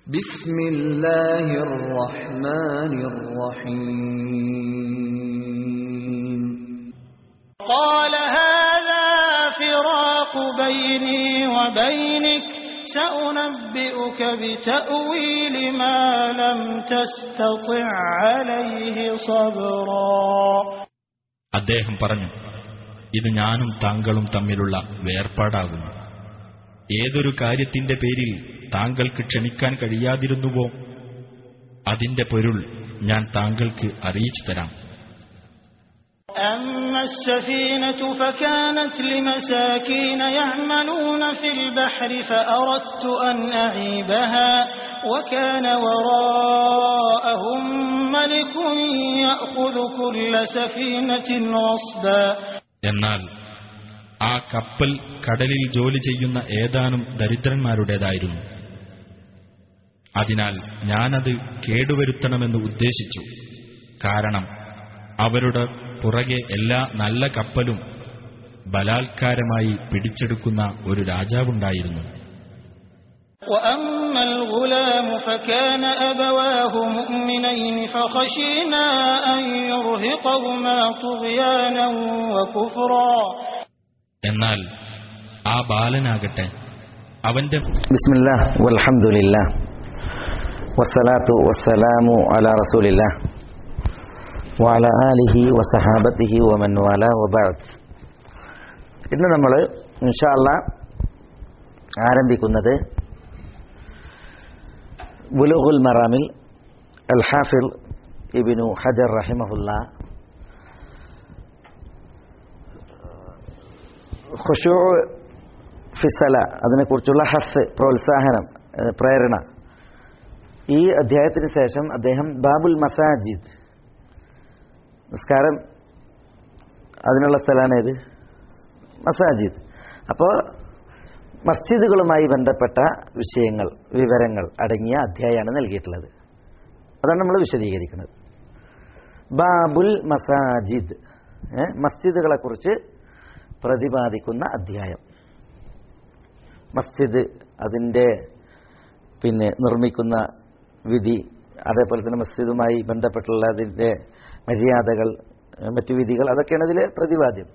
بسم الله الرحمن الرحيم قال هذا فراق بيني وبينك سأنبئك بتأويل ما لم تستطع عليه صبرا അദ്ദേഹം പറഞ്ഞു ഇത് ഞാനും താങ്കളും തമ്മിലുള്ള വേർപാടാകുന്നു ഏതൊരു കാര്യത്തിന്റെ പേരിൽ താങ്കൾക്ക് ക്ഷമിക്കാൻ കഴിയാതിരുന്നുവോ അതിന്റെ പൊരുൾ ഞാൻ താങ്കൾക്ക് അറിയിച്ചു തരാം أما السفينة فكانت لمساكين يعملون في البحر فأردت أن أعيبها وكان وراءهم ملك يأخذ كل سفينة غصبا എന്നാൽ ആ കപ്പൽ കടലിൽ ജോലി ചെയ്യുന്ന ഏതാനും ദരിദ്രന്മാരുടേതായിരുന്നു അതിനാൽ ഞാനത് കേടുവരുത്തണമെന്ന് ഉദ്ദേശിച്ചു കാരണം അവരുടെ പുറകെ എല്ലാ നല്ല കപ്പലും ബലാത്കാരമായി പിടിച്ചെടുക്കുന്ന ഒരു രാജാവുണ്ടായിരുന്നു وأما الغلام فكان أبواه مؤمنين فخشينا أن يرهقهما طغيانا وكفرا എന്നാൽ ആ ബാലനാകട്ടെ അവന്റെ بسم الله والحمد لله والصلاة والسلام على رسول الله وعلى آله وصحابته ومن والاه وبعد ഇന്ന് നമ്മൾ ഇൻഷാല്ല ആരംഭിക്കുന്നത് ബുലുഹുൽ മറാമിൽ അൽ ഹാഫിൽ ഇബിനു ഹജർ റഹിമഹുല്ല ഖുഷൂ ഫിസല അതിനെക്കുറിച്ചുള്ള ഹസ് പ്രോത്സാഹനം ഏഹ് പ്രേരണ ഈ അധ്യായത്തിന് ശേഷം അദ്ദേഹം ബാബുൽ മസാജിദ് നിസ്കാരം അതിനുള്ള സ്ഥലമാണ് ഏത് മസാജിദ് അപ്പോൾ മസ്ജിദുകളുമായി ബന്ധപ്പെട്ട വിഷയങ്ങൾ വിവരങ്ങൾ അടങ്ങിയ അധ്യായമാണ് നൽകിയിട്ടുള്ളത് അതാണ് നമ്മൾ വിശദീകരിക്കുന്നത് ബാബുൽ മസാജിദ് ഏഹ് മസ്ജിദുകളെക്കുറിച്ച് പ്രതിപാദിക്കുന്ന അധ്യായം മസ്ജിദ് അതിൻ്റെ പിന്നെ നിർമ്മിക്കുന്ന വിധി അതേപോലെ തന്നെ മസ്ജിദുമായി ബന്ധപ്പെട്ടുള്ള അതിൻ്റെ മര്യാദകൾ ഏഹ് മറ്റു വിധികൾ അതൊക്കെയാണ് ഇതിലെ പ്രതിപാദ്യം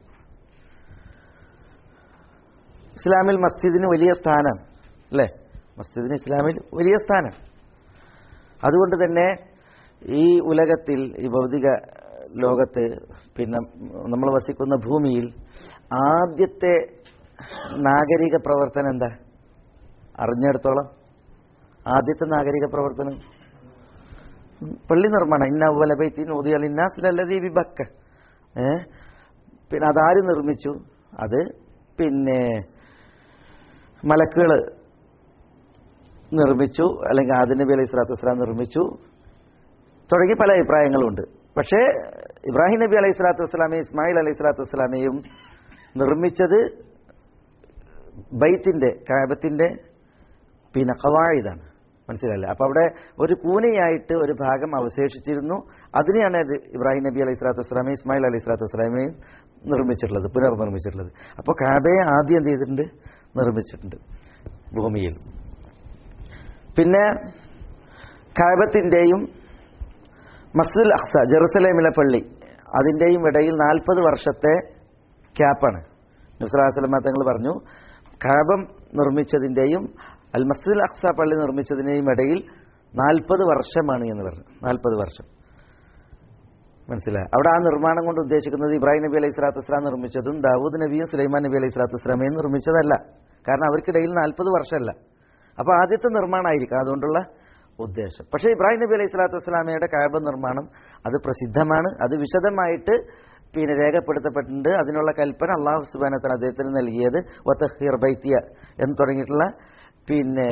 ഇസ്ലാമിൽ മസ്ജിദിന് വലിയ സ്ഥാനം അല്ലേ മസ്ജിദിന് ഇസ്ലാമിൽ വലിയ സ്ഥാനം അതുകൊണ്ട് തന്നെ ഈ ഉലകത്തിൽ ഈ ഭൗതിക ലോകത്ത് പിന്നെ നമ്മൾ വസിക്കുന്ന ഭൂമിയിൽ ആദ്യത്തെ നാഗരിക പ്രവർത്തനം എന്താ അറിഞ്ഞിടത്തോളം ആദ്യത്തെ നാഗരിക പ്രവർത്തനം പള്ളി നിർമ്മാണം ഇന്ന വലബൈത്തിൻ ഉദിയലിന്നാസിലല്ലതീ വിബക്ക ഏ പിന്നെ അതാര് നിർമ്മിച്ചു അത് പിന്നെ മലക്കുകൾ നിർമ്മിച്ചു അല്ലെങ്കിൽ ആദ്യ നബി അലൈഹി സ്വലാത്തു വസ്സലാം നിർമ്മിച്ചു തുടങ്ങി പല അഭിപ്രായങ്ങളുണ്ട് പക്ഷേ ഇബ്രാഹിം നബി അലൈഹി സ്വലാത്തു വസ്സലാമയും ഇസ്മായിൽ അലൈഹി സ്വലാത്തു വസ്സലാമയും നിർമ്മിച്ചത് ബൈത്തിന്റെ കാബത്തിന്റെ പിന്നെ ഖവായിദാണ് മനസ്സിലല്ലേ അപ്പൊ അവിടെ ഒരു കൂനയായിട്ട് ഒരു ഭാഗം അവശേഷിച്ചിരുന്നു അതിനെയാണ് ഇത് ഇബ്രാഹിം നബി അലൈഹി സ്വലാത്തു വസ്സലാമയും ഇസ്മായിൽ അലൈഹി സ്വലാത്തു വസ്സലാമയും നിർമ്മിച്ചിട്ടുള്ളത് പുനർനിർമ്മിച്ചിട്ടുള്ളത് അപ്പോൾ കാബയെ ആദ്യം എന്ത് ചെയ്തിട്ടുണ്ട് നിർമ്മിച്ചിട്ടുണ്ട് ഭൂമിയിൽ പിന്നെ കാബത്തിൻ്റെയും മസ്ജിദുൽ അഹ്സ ജെറുസലേമിലെ പള്ളി അതിൻ്റെയും ഇടയിൽ നാൽപ്പത് വർഷത്തെ ക്യാപ്പാണ് നബ്സലാസ്ലമ തങ്ങൾ പറഞ്ഞു കാബം നിർമ്മിച്ചതിൻ്റെയും അൽ മസ്ജിദുൽ അഹ്സ പള്ളി നിർമ്മിച്ചതിൻ്റെയും ഇടയിൽ നാൽപ്പത് വർഷമാണ് എന്ന് പറഞ്ഞു നാൽപ്പത് വർഷം മനസ്സിലായി അവിടെ ആ നിർമ്മാണം കൊണ്ട് ഉദ്ദേശിക്കുന്നത് ഇബ്രാഹിം നബി അലൈഹി സ്വലാത്തു വസ്സലാം നിർമ്മിച്ചതും ദാവൂദ് നബിയും സുലൈമാൻ നബി അലൈഹി സ്വലാത്തു വസ്സലാമയും നിർമ്മിച്ചതല്ല കാരണം അവർക്കിടയിൽ നാൽപ്പത് വർഷമല്ല അപ്പോൾ ആദ്യത്തെ നിർമ്മാണമായിരിക്കും അതുകൊണ്ടുള്ള ഉദ്ദേശം പക്ഷേ ഇബ്രാഹിം നബി അലൈഹി സ്വലാത്തു വസ്സലാമയുടെ കാബ നിർമ്മാണം അത് പ്രസിദ്ധമാണ് അത് വിശദമായിട്ട് പിന്നെ രേഖപ്പെടുത്തപ്പെട്ടിട്ടുണ്ട് അതിനുള്ള കൽപ്പന അള്ളാഹു സുബാനത്തിന് അദ്ദേഹത്തിന് നൽകിയത് വത്തഹിർ ബൈത്തിയ എന്ന് തുടങ്ങിയിട്ടുള്ള പിന്നെ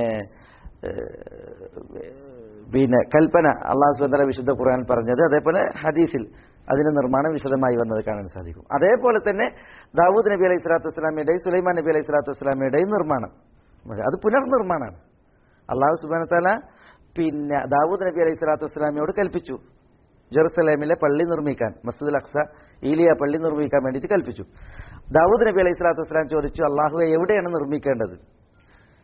പിന്നെ കൽപ്പന അള്ളാഹു സുബാന വിശുദ്ധ ഖുർആൻ പറഞ്ഞത് അതേപോലെ ഹദീസിൽ അതിന്റെ നിർമ്മാണം വിശദമായി വന്നത് കാണാൻ സാധിക്കും അതേപോലെ തന്നെ ദാവൂദ് നബി അലൈഹി സ്വലാത്തു വസ്സലാമയുടെയും സുലൈമാൻ നബി അലൈഹി സ്വലാത്തു വസ്സലാമയുടെയും നിർമ്മാണം അത് പുനർനിർമ്മാണമാണ് അള്ളാഹു സുബാന താല പിന്നെ ദാവൂദ് നബി അലൈഹി സ്വലാത്തു വസ്സലാമയോട് കൽപ്പിച്ചു ജെറുസലേമിലെ പള്ളി നിർമ്മിക്കാൻ മസ്ജിദുൽ അക്സ ഈലിയ പള്ളി നിർമ്മിക്കാൻ വേണ്ടിയിട്ട് കൽപ്പിച്ചു ദാവൂദ് നബി അലൈഹി സ്വലാത്തു വസ്സലാം ചോദിച്ചു അള്ളാഹുവെ എവിടെയാണ് നിർമ്മിക്കേണ്ടത്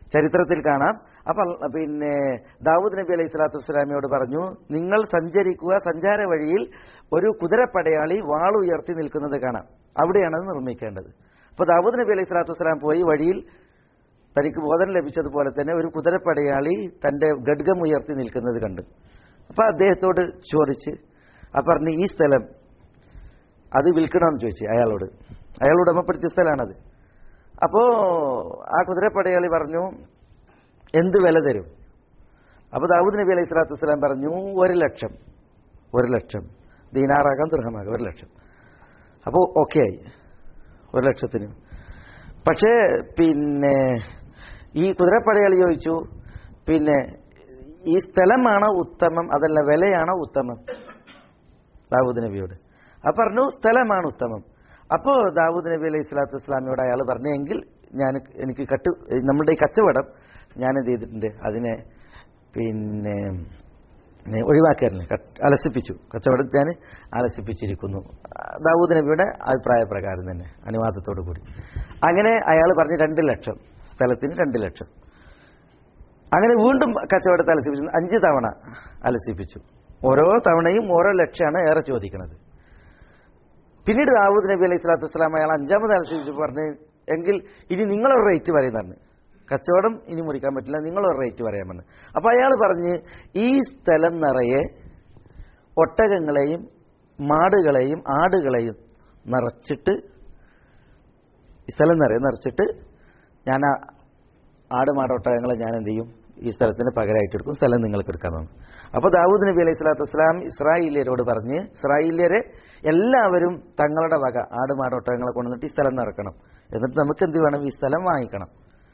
ചരിത്രത്തിൽ കാണാം അപ്പൊ അൽ- പിന്നെ ദാവൂദ് നബി അലൈഹി സ്വലാത്തു വസ്സലാമിയോട് പറഞ്ഞു നിങ്ങൾ സഞ്ചരിക്കുക സഞ്ചാര വഴിയിൽ ഒരു കുതിരപ്പടയാളി വാൾ ഉയർത്തി നിൽക്കുന്നത് കാണാം അവിടെയാണ് അത് നിർമ്മിക്കേണ്ടത് അപ്പൊ ദാവൂദ് നബി അലൈഹി സ്വലാത്തു വസ്സലാം പോയി വഴിയിൽ തനിക്ക് ബോധനം ലഭിച്ചതുപോലെ തന്നെ ഒരു കുതിരപ്പടയാളി തന്റെ ഗഡ്ഗം ഉയർത്തി നിൽക്കുന്നത് കണ്ടു അപ്പൊ അദ്ദേഹത്തോട് ചോദിച്ച് ആ പറഞ്ഞു ഈ സ്ഥലം അത് വിൽക്കണമെന്ന് ചോദിച്ചു അയാളോട് അയാൾ ഉടമപ്പെടുത്തിയ സ്ഥലമാണത് അപ്പോ ആ കുതിരപ്പടയാളി പറഞ്ഞു എന്ത് വില തരും അപ്പൊ ദാവൂദ് നബി അലൈഹി സ്വലാത്തു വസ്സലാം പറഞ്ഞു ഒരു ലക്ഷം ഒരു ലക്ഷം ദീനാറാകാം ദൃഹമാകാം ഒരു ലക്ഷം അപ്പോൾ ഓക്കെ ആയി ഒരു ലക്ഷത്തിന് പക്ഷേ പിന്നെ ഈ കുതിരപ്പടയാളി ചോദിച്ചു പിന്നെ ഈ സ്ഥലമാണോ ഉത്തമം അതല്ല വിലയാണോ ഉത്തമം ദാവൂദ് നബിയോട് അപ്പൊ പറഞ്ഞു സ്ഥലമാണ് ഉത്തമം അപ്പോ ദാവൂദ് നബി അലൈഹി സ്വലാത്തു വസ്സലാമിയോട് അയാൾ പറഞ്ഞു എങ്കിൽ ഞാൻ എനിക്ക് കട്ട് നമ്മുടെ ഈ കച്ചവടം ഞാൻ എന്ത് ചെയ്തിട്ടുണ്ട് അതിനെ പിന്നെ പിന്നെ ഒഴിവാക്കാറില്ല കട്ട്- അലസിപ്പിച്ചു കച്ചവടം ഞാൻ അലസിപ്പിച്ചിരിക്കുന്നു ദാവൂദ് നബിയുടെ അഭിപ്രായ പ്രകാരം തന്നെ അനുവാദത്തോടു കൂടി അങ്ങനെ അയാൾ പറഞ്ഞു രണ്ട് ലക്ഷം സ്ഥലത്തിന് രണ്ട് ലക്ഷം അങ്ങനെ വീണ്ടും കച്ചവടത്തെ അലസിപ്പിച്ചു അഞ്ച് തവണ അലസിപ്പിച്ചു ഓരോ തവണയും ഓരോ ലക്ഷമാണ് ഏറെ ചോദിക്കുന്നത് പിന്നീട് ദാവൂദ് നബി അലൈഹി സ്വലാത്തു വസ്സലാം അയാൾ അഞ്ചാമത് അലസിപ്പിച്ചു പറഞ്ഞ് എങ്കിൽ ഇനി നിങ്ങളൊരു റേറ്റ് പറയുന്നതാണ് കച്ചവടം ഇനി മുറിക്കാൻ പറ്റില്ല നിങ്ങളൊരു റേറ്റ് പറയാമെന്ന് അപ്പൊ അയാൾ പറഞ്ഞ് ഈ സ്ഥലം നിറയെ ഒട്ടകങ്ങളെയും മാടുകളെയും ആടുകളെയും നിറച്ചിട്ട് ഈ സ്ഥലം നിറയെ നിറച്ചിട്ട് ഞാൻ ആ ആട് മാടൊട്ടകങ്ങളെ ഞാൻ എന്ത് ചെയ്യും ഈ സ്ഥലത്തിന് പകരമായിട്ട് എടുക്കും സ്ഥലം നിങ്ങൾക്ക് എടുക്കാമെന്ന് അപ്പോൾ ദാവൂദ് നബി അലൈഹി സ്വലാത്തു വസ്സലാം ഇസ്രായേലിയരോട് പറഞ്ഞ് ഇസ്രായേലിയരെ എല്ലാവരും തങ്ങളുടെ വക ആട് മാടൊട്ടകങ്ങളെ കൊണ്ടുവന്നിട്ട് ഈ സ്ഥലം നിറക്കണം എന്നിട്ട് നമുക്ക് എന്ത് വേണം ഈ സ്ഥലം വാങ്ങിക്കണം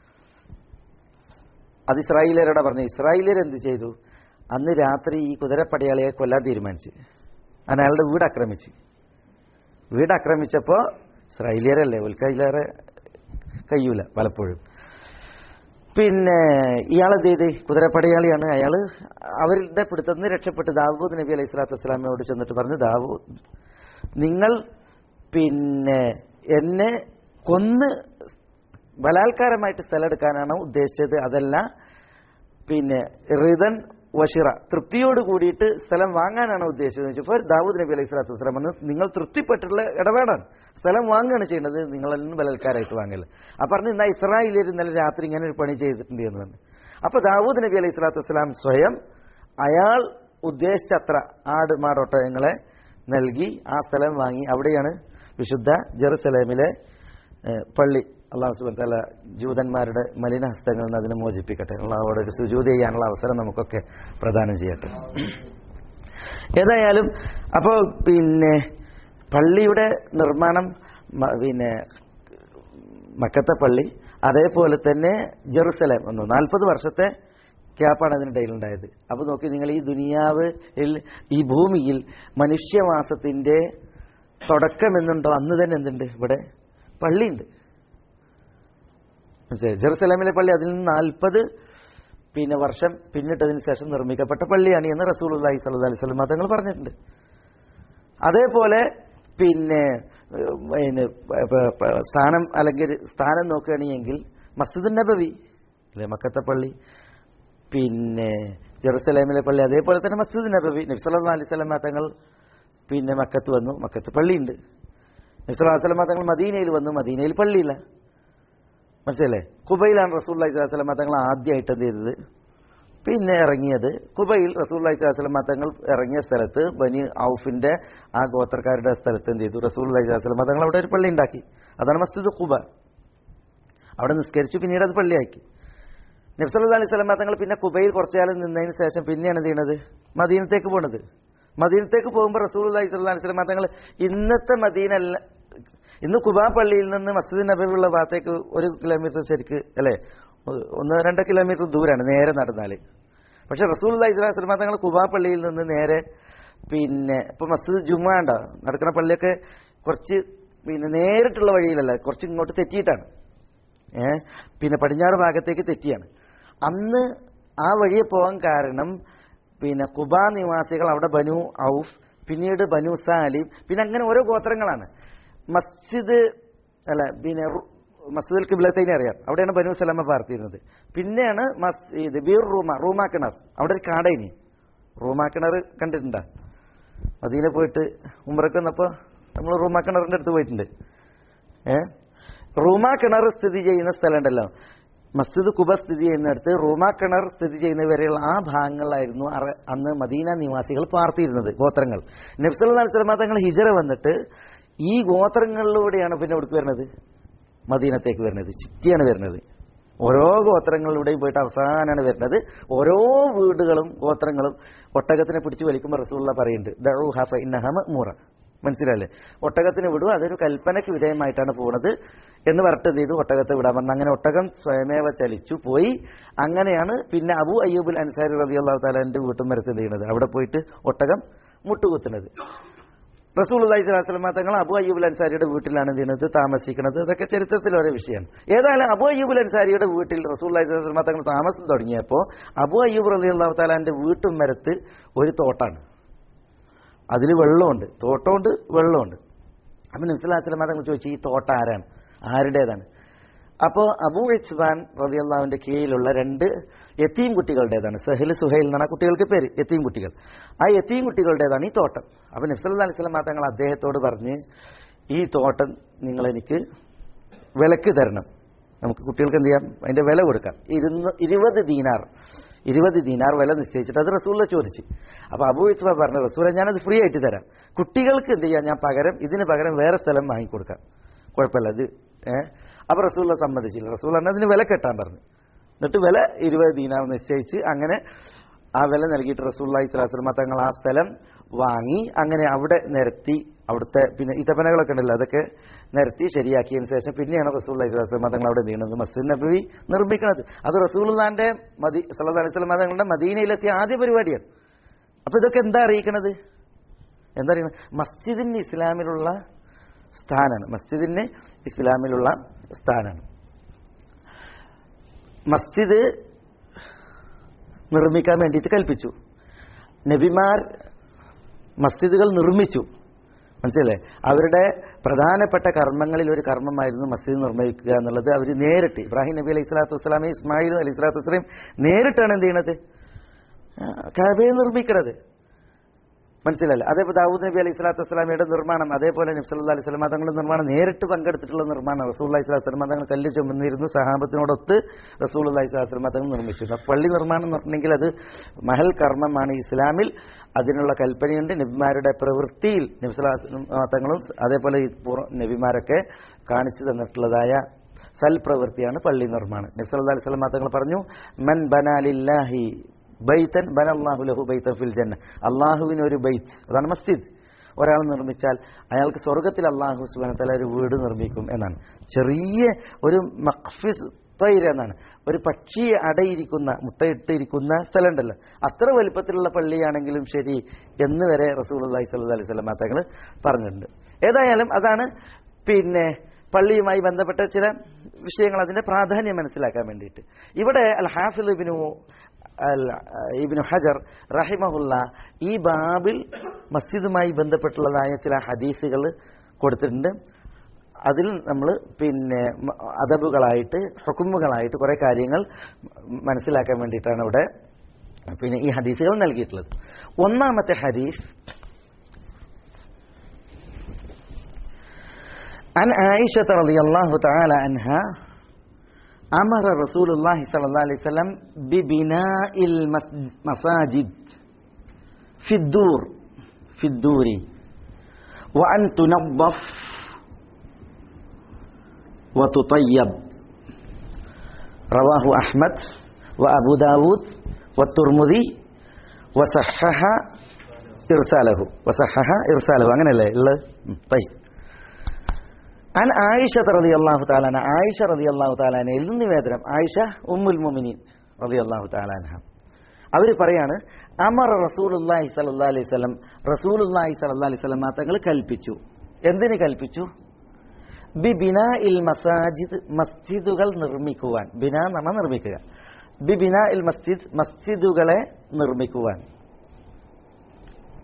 അത് ഇസ്രായേലിയരോടെ പറഞ്ഞു ഇസ്രായേലിയർ എന്ത് ചെയ്തു അന്ന് രാത്രി ഈ കുതിരപ്പടയാളിയെ കൊല്ലാൻ തീരുമാനിച്ചു അങ്ങനെ അയാളുടെ വീട് ആക്രമിച്ചു വീട് ആക്രമിച്ചപ്പോൾ ഇസ്രായേലിയരല്ലേ ഉൽക്കയിലേറെ കഴിയൂല പലപ്പോഴും പിന്നെ ഇയാൾ എന്ത് ചെയ്ത് കുതിരപ്പടയാളിയാണ് അയാൾ അവരുടെ പിടുത്തത്തിൽ നിന്ന് രക്ഷപ്പെട്ട് ദാവൂദ് നബി അലൈഹി സ്വലാത്തു വസ്സലാമിനോട് ചെന്നിട്ട് പറഞ്ഞു ദാവൂദ് നിങ്ങൾ പിന്നെ എന്നെ കൊന്ന് ബലാത്കാരമായിട്ട് സ്ഥലം എടുക്കാനാണ് ഉദ്ദേശിച്ചത് അതല്ല പിന്നെ റിതൻ വഷിറ തൃപ്തിയോട് കൂടിയിട്ട് സ്ഥലം വാങ്ങാനാണ് ഉദ്ദേശിച്ചത് ചോദിച്ചപ്പോൾ ദാവൂദ് നബി അലൈഹി സ്വലാത്തു വസ്സലാം പറഞ്ഞു നിങ്ങൾ തൃപ്തിപ്പെട്ടുള്ള ഇടപെടാൻ സ്ഥലം വാങ്ങുകയാണ് ചെയ്യുന്നത് നിങ്ങളിൽ നിന്ന് ബലാത്കാരമായിട്ട് വാങ്ങല് അപ്പൊ പറഞ്ഞു എന്നാ ഇസ്രായേലിയർ ഇന്നലെ രാത്രി ഇങ്ങനെ ഒരു പണി ചെയ്തിട്ടുണ്ട് എന്ന് പറഞ്ഞു അപ്പൊ ദാവൂദ് നബി അലൈഹി സ്വലാത്തു വസ്സലാം സ്വയം അയാൾ ഉദ്ദേശിച്ചത്ര ആട് മാടൊട്ടകങ്ങളെ നൽകി ആ സ്ഥലം വാങ്ങി അവിടെയാണ് വിശുദ്ധ ജെറുസലേമിലെ ഏഹ്, പള്ളി അള്ളാഹു സുബൻ തല ജൂതന്മാരുടെ മലിനഹസ്തങ്ങളിൽ നിന്ന് അതിനെ മോചിപ്പിക്കട്ടെ അള്ളാഹുവിടെ ഒരു സുജൂത് ചെയ്യാനുള്ള അവസരം നമുക്കൊക്കെ പ്രദാനം ചെയ്യട്ടെ ഏതായാലും അപ്പോൾ പിന്നെ പള്ളിയുടെ നിർമ്മാണം മ- പിന്നെ മക്കത്തെ പള്ളി അതേപോലെ തന്നെ ജെറുസലേം ഒന്ന് നാൽപ്പത് വർഷത്തെ ക്യാപ്പാണ് അതിനിടയിൽ ഉണ്ടായത് അപ്പോൾ നോക്കി നിങ്ങൾ ഈ ദുനിയാവ് ഈ ഭൂമിയിൽ മനുഷ്യവാസത്തിന്റെ തുടക്കമെന്നുണ്ടോ അന്ന് തന്നെ എന്തുണ്ട് ഇവിടെ പള്ളിയുണ്ട് മനസ്സിലായോ? ജെറുസലേമിലെ പള്ളി അതിൽ നിന്ന് നാൽപ്പത് പിന്നെ വർഷം പിന്നിട്ടതിന് ശേഷം നിർമ്മിക്കപ്പെട്ട പള്ളിയാണ് എന്ന് റസൂൽ അള്ളാഹി സല്ലു അലൈഹി സ്വലം തങ്ങൾ പറഞ്ഞിട്ടുണ്ട് അതേപോലെ പിന്നെ ഏഹ്, പിന്നെ പ- പ- പ- സ്ഥാനം അല്ലെങ്കിൽ സ്ഥാനം നോക്കുകയാണെങ്കിൽ മസ്ജിദ് നബവി അല്ലെ മക്കത്തെ പള്ളി പിന്നെ ജെറുസലേമിലെ പള്ളി അതേപോലെ തന്നെ മസ്ജിദ് നബവി നബ്സല്ലാ അലൈഹി സ്വലമ തങ്ങൾ പിന്നെ മക്കത്ത് വന്നു മക്കത്ത് പള്ളിയുണ്ട് നബ്സല്ലാ സ്വലമ തങ്ങൾ മദീനയിൽ വന്നു മദീനയിൽ പള്ളിയില്ല മനസ്സിലല്ലേ കുബയിലാണ് റസൂല്ലായി സ്വലമ തങ്ങൾ ആദ്യമായിട്ട് എന്ത് ചെയ്തത് പിന്നെ ഇറങ്ങിയത് കുബയിൽ റസൂല്ലായി സ്വലമ തങ്ങൾ ഇറങ്ങിയ സ്ഥലത്ത് ബനി ഔഫിന്റെ ആ ഗോത്രക്കാരുടെ സ്ഥലത്ത് എന്ത് ചെയ്തു റസൂല്ലായി സ്വലമ തങ്ങൾ അവിടെ ഒരു പള്ളി ഉണ്ടാക്കി അതാണ് മസ്ജിദ് കുബ അവിടെ നിസ്കരിച്ചു പിന്നീട് അത് പള്ളിയാക്കി നബ്സല്ലാ അലൈഹി സ്വലമ തങ്ങൾ പിന്നെ കുബയിൽ കുറച്ചു കാലം നിന്നതിന് ശേഷം പിന്നെയാണ് എന്ത് ചെയ്യണത് മദീനത്തേക്ക് പോണത് മദീനത്തേക്ക് പോകുമ്പോൾ റസൂൽ അലൈഹി സ്വലാ സ്വലമ തങ്ങൾ ഇന്നത്തെ മദീന അല്ല ഇന്ന് കുബാ പള്ളിയിൽ നിന്ന് മസ്ജിദ് നബിയുള്ള ഭാഗത്തേക്ക് ഒരു കിലോമീറ്റർ ശരിക്ക് അല്ലേ ഒ- ഒന്ന് രണ്ട് കിലോമീറ്റർ ദൂരാണ് നേരെ നടന്നാൽ പക്ഷെ റസൂൽ അലൈഹി സ്വലാ സ്വലമ തങ്ങൾ കുബാ പള്ളിയിൽ നിന്ന് നേരെ പിന്നെ ഇപ്പൊ മസ്ജിദ് ജുമാ ഉണ്ടോ നടക്കുന്ന പള്ളിയൊക്കെ കുറച്ച് പിന്നെ നേരിട്ടുള്ള വഴിയിലല്ല കുറച്ച് ഇങ്ങോട്ട് തെറ്റിയിട്ടാണ് ഏ പിന്നെ പടിഞ്ഞാറ് ഭാഗത്തേക്ക് തെറ്റിയാണ് അന്ന് ആ വഴിയെ പോകാൻ കാരണം പിന്നെ കുബാ നിവാസികൾ അവിടെ ബനു ഔഫ് പിന്നീട് ബനു സാലിം പിന്നെ അങ്ങനെ ഓരോ ഗോത്രങ്ങളാണ് മസ്ജിദ് അല്ല പിന്നെ റു- മസ്ജിദുൽ കിബ്ലത്തൈനെ അറിയാം അവിടെയാണ് ബനു സലമ പാർത്തിയിരുന്നത് പിന്നെയാണ് മസ്ജിദ് ബീർ റൂമ റൂമാ കിണർ അവിടെ ഒരു കാടയിനി റൂമാ കിണർ കണ്ടിട്ടുണ്ടോ മദീന പോയിട്ട് ഉമ്രക്ക് വന്നപ്പോൾ നമ്മൾ റൂമാ കിണറിന്റെ അടുത്ത് പോയിട്ടുണ്ട് ഏ റൂമാ കിണർ സ്ഥിതി ചെയ്യുന്ന സ്ഥലം ഉണ്ടല്ലോ മസ്ജിദ് കുബ സ്ഥിതി ചെയ്യുന്നിടത്ത് റൂമാ കിണർ സ്ഥിതി ചെയ്യുന്ന വരെയുള്ള ആ ഭാഗങ്ങളിലായിരുന്നു അറ- അന്ന് മദീന നിവാസികൾ പാർത്തിയിരുന്നത് ഗോത്രങ്ങൾ നബ്സല്ലാ സ്വലമ തങ്ങൾ ഹിജറ വന്നിട്ട് ഈ ഗോത്രങ്ങളിലൂടെയാണ് പിന്നെ എവിടേക്ക് വരുന്നത് മദീനത്തേക്ക് വരുന്നത് ചുറ്റിയാണ് വരുന്നത് ഓരോ ഗോത്രങ്ങളിലൂടെയും പോയിട്ട് അവസാനമാണ് വരുന്നത് ഓരോ വീടുകളും ഗോത്രങ്ങളും ഒട്ടകത്തിനെ പിടിച്ചു വലിക്കുമ്പോൾ റസൂള്ള പറയുന്നുണ്ട് ദഴു ഹഫ ഇന്നഹമ മൂറ മനസ്സിലല്ലേ ഒട്ടകത്തിന് വിടുക അതൊരു കൽപ്പനയ്ക്ക് വിധേയമായിട്ടാണ് പോകുന്നത് എന്ന് പറഞ്ഞിട്ട് എന്ത് ചെയ്തു ഒട്ടകത്തെ വിടാൻ പറഞ്ഞു അങ്ങനെ ഒട്ടകം സ്വയമേവ ചലിച്ചു പോയി അങ്ങനെയാണ് പിന്നെ അബു അയ്യൂബുൽ അൻസാരി റബി അള്ളാഹു താലാന്റെ വീട്ടും വരത്ത് എന്ത് ചെയ്യുന്നത് അവിടെ പോയിട്ട് ഒട്ടകം മുട്ടുകുത്തുന്നത് റസൂൽ അള്ളഹി സ്വലാസ്ലമ തങ്ങൾ അബു അയ്യൂബുൽ അൻസാരിയുടെ വീട്ടിലാണ് എന്ത് ചെയ്യുന്നത് താമസിക്കുന്നത് ഇതൊക്കെ ചരിത്രത്തിൽ ഓരോ വിഷയമാണ് ഏതായാലും അബു അയ്യൂബുൽ അൻസാരിയുടെ വീട്ടിൽ റസൂൽ അള്ളഹി സ്വലാസ്ലമ തങ്ങൾ താമസം തുടങ്ങിയപ്പോൾ അബു അയ്യൂബ് റലി അള്ളാഹു താലാന്റെ വീട്ടും മരത്ത് ഒരു തോട്ടാണ് അതിൽ വെള്ളമുണ്ട് തോട്ടമുണ്ട് വെള്ളമുണ്ട് അപ്പം നബ്സുല്ലാസ്ലമ തങ്ങൾ ചോദിച്ചു ഈ തോട്ടം ആരാണ് ആരുടേതാണ് അപ്പോൾ അബൂ ഇസ്ബാൻ റതിയല്ലാവിന്റെ കീഴിലുള്ള രണ്ട് യത്തീം കുട്ടികളുടേതാണ് സഹൽ സുഹൈൽ എന്നാണ് ആ കുട്ടികൾക്ക് പേര് യത്തീം കുട്ടികൾ ആ യത്തീം കുട്ടികളുടേതാണ് ഈ തോട്ടം അപ്പം നബ്സല്ലാ അലൈഹി സ്വലം തങ്ങൾ അദ്ദേഹത്തോട് പറഞ്ഞ് ഈ തോട്ടം നിങ്ങൾ എനിക്ക് വിലക്ക് തരണം നമുക്ക് കുട്ടികൾക്ക് എന്ത് ചെയ്യാം അതിന്റെ വില കൊടുക്കാം ഇരുന്ന് ഇരുപത് ദീനാർ ഇരുപത് ദീനാർ വില നിശ്ചയിച്ചിട്ട് അത് റസൂലിനെ ചോദിച്ചു അപ്പൊ അബൂ ഇസ്ബ പറഞ്ഞു റസൂല ഞാനത് ഫ്രീ ആയിട്ട് തരാം കുട്ടികൾക്ക് എന്ത് ചെയ്യാം ഞാൻ പകരം ഇതിന് പകരം വേറെ സ്ഥലം വാങ്ങിക്കൊടുക്കാം കുഴപ്പമില്ല അത് ഏഹ് അപ്പൊ റസൂല സമ്മതിച്ചില്ല റസൂൽ പറഞ്ഞ അതിന് വില കെട്ടാൻ പറഞ്ഞു എന്നിട്ട് വില ഇരുപത് ദീനാർ നിശ്ചയിച്ച് അങ്ങനെ ആ വില നൽകിയിട്ട് റസൂല്ലായി സ്വലാസ്ലമ തങ്ങൾ ആ സ്ഥലം വാങ്ങി അങ്ങനെ അവിടെ നിരത്തി അവിടുത്തെ പിന്നെ ഇതപ്പനകളൊക്കെ ഉണ്ടല്ലോ അതൊക്കെ നിരത്തി ശരിയാക്കിയതിന് ശേഷം പിന്നെയാണ് റസൂല്ലായി സ്വലാസ്ലമ തങ്ങൾ അവിടെ നീണത് മസ്ജിദ് നബി നിർമ്മിക്കുന്നത് അത് റസൂൽദാന്റെ മദി സല്ലാ അലൈഹി സ്വലമ തങ്ങളുടെ മദീനയിലെത്തിയ ആദ്യ പരിപാടിയാണ് അപ്പൊ ഇതൊക്കെ എന്താ അറിയിക്കണത് എന്താ അറിയണത് മസ്ജിദിന് ഇസ്ലാമിലുള്ള സ്ഥാനാണ് മസ്ജിദിന് ഇസ്ലാമിലുള്ള സ്ഥാനാണ് മസ്ജിദ് നിർമ്മിക്കാൻ വേണ്ടിയിട്ട് കൽപ്പിച്ചു നബിമാർ മസ്ജിദുകൾ നിർമ്മിച്ചു മനസ്സിലല്ലേ അവരുടെ പ്രധാനപ്പെട്ട കർമ്മങ്ങളിൽ ഒരു കർമ്മമായിരുന്നു മസ്ജിദ് നിർമ്മിക്കുക എന്നുള്ളത് അവർ നേരിട്ട് ഇബ്രാഹിം നബി അലൈഹി സ്വലാത്തു വസ്സലാമെ ഇസ്മായിലും അലൈഹി സ്വലാത്തു വസ്സലാം നേരിട്ടാണ് എന്ത് ചെയ്യണത് കബയെ നിർമ്മിക്കുന്നത് മനസ്സിലല്ലേ അതേപോലെ ദാവൂദ് നബി അലൈഹി സ്വലാത്തു വസ്സലാമയുടെ നിർമ്മാണം അതേപോലെ നബ്സല്ലാ അലൈഹി സ്വലാം തങ്ങളുടെ നിർമ്മാണം നേരിട്ട് പങ്കെടുത്തിട്ടുള്ള നിർമ്മാണം റസൂൽ അലൈഹി സ്വലാത്തു വസ്സലാം തങ്ങൾ കല്ല് ചുമന്നിരുന്നു സഹാബത്തിനോടൊത്ത് റസൂൽ അലൈഹി സ്വലാത്തു വസ്സലാം തങ്ങൾ നിർമ്മിച്ചിരുന്നു അപ്പോൾ പള്ളി നിർമ്മാണം എന്ന് പറഞ്ഞെങ്കിൽ അത് മഹൽ കർമ്മമാണ് ഇസ്ലാമിൽ അതിനുള്ള കൽപ്പനയുണ്ട് നബിമാരുടെ പ്രവൃത്തിയിൽ നബ്സലാത്തങ്ങളും അതേപോലെ ഈ പൂർവ്വ നബിമാരൊക്കെ കാണിച്ചു തന്നിട്ടുള്ളതായ സൽപ്രവൃത്തിയാണ് പള്ളി നിർമ്മാണം നബ്സല്ലാ അലൈഹി സ്വലാം തങ്ങൾ പറഞ്ഞു മൻ ബനാലില്ലാഹി ബൈത്തൻ ബനല്ലാഹു ലഹു ബൈത്തൻ ഫിൽ ജന്ന അള്ളാഹുവിന് ഒരു ബൈത്ത് അതാണ് മസ്ജിദ് ഒരാൾ നിർമ്മിച്ചാൽ അയാൾക്ക് സ്വർഗത്തിൽ അള്ളാഹു സുബാനത്തല ഒരു വീട് നിർമ്മിക്കും എന്നാണ് ചെറിയ ഒരു മഖ്ഫിസ് തൈര എന്നാണ് ഒരു പക്ഷി അടയിരിക്കുന്ന മുട്ടയിട്ടിരിക്കുന്ന സ്ഥലമുണ്ടല്ലോ അത്ര വലിപ്പത്തിലുള്ള പള്ളിയാണെങ്കിലും ശരി എന്ന് വരെ റസൂൽ അള്ളഹി സ്വല്ലു അലൈഹി സ്വലം തങ്ങൾ പറഞ്ഞിട്ടുണ്ട് ഏതായാലും അതാണ് പിന്നെ പള്ളിയുമായി ബന്ധപ്പെട്ട ചില വിഷയങ്ങൾ അതിന്റെ പ്രാധാന്യം മനസ്സിലാക്കാൻ വേണ്ടിയിട്ട് ഇവിടെ അൽ ഹാഫിൽ ഇബിനു അൽ ഇബിനു ഹജർ റഹിമഹുല്ല ഈ ബാബിൽ മസ്ജിദുമായി ബന്ധപ്പെട്ടുള്ളതായ ചില ഹദീസുകൾ കൊടുത്തിട്ടുണ്ട് അതിൽ നമ്മൾ പിന്നെ മ- അദബുകളായിട്ട് ഹുക്കുമുകളായിട്ട് കുറേ കാര്യങ്ങൾ മനസ്സിലാക്കാൻ വേണ്ടിയിട്ടാണ് ഇവിടെ പിന്നെ ഈ ഹദീസുകൾ നൽകിയിട്ടുള്ളത് ഒന്നാമത്തെ ഹദീസ് عن عائشة رضي الله تعالى عنها أمر رسول الله صلى الله عليه وسلم ببناء المساجد في الدور في الدور وأن تنظف وتطيب رواه أحمد وأبو داود والترمذي وصحح إرساله وصحح إرساله അങ്ങനെ അല്ലേ ഉള്ളത് ഉം, طيب അൻ ആയിഷ റതി അള്ളാഹു താലാന ആയിഷ റതി അള്ളാഹു താലാനയിൽ നിന്ന് നിവേദനം ആയിഷ ഉമ്മുൽ മുമിനീൻ റതി അള്ളാഹു താലാന അവർ പറയാണ് അമർ റസൂലുല്ലാഹി സല്ലല്ലാഹി അലൈഹി വസല്ലം റസൂലുല്ലാഹി സല്ലല്ലാഹി അലൈഹി വസല്ലം തങ്ങൾ കൽപ്പിച്ചു എന്തിന് കൽപ്പിച്ചു ബി ബിനാ ഇൽ മസാജിദ് മസ്ജിദുകൾ നിർമ്മിക്കുവാൻ ബിന എന്ന് പറഞ്ഞാൽ നിർമ്മിക്കുക ബി ബിനാ ഇൽ മസ്ജിദ് മസ്ജിദുകളെ നിർമ്മിക്കുവാൻ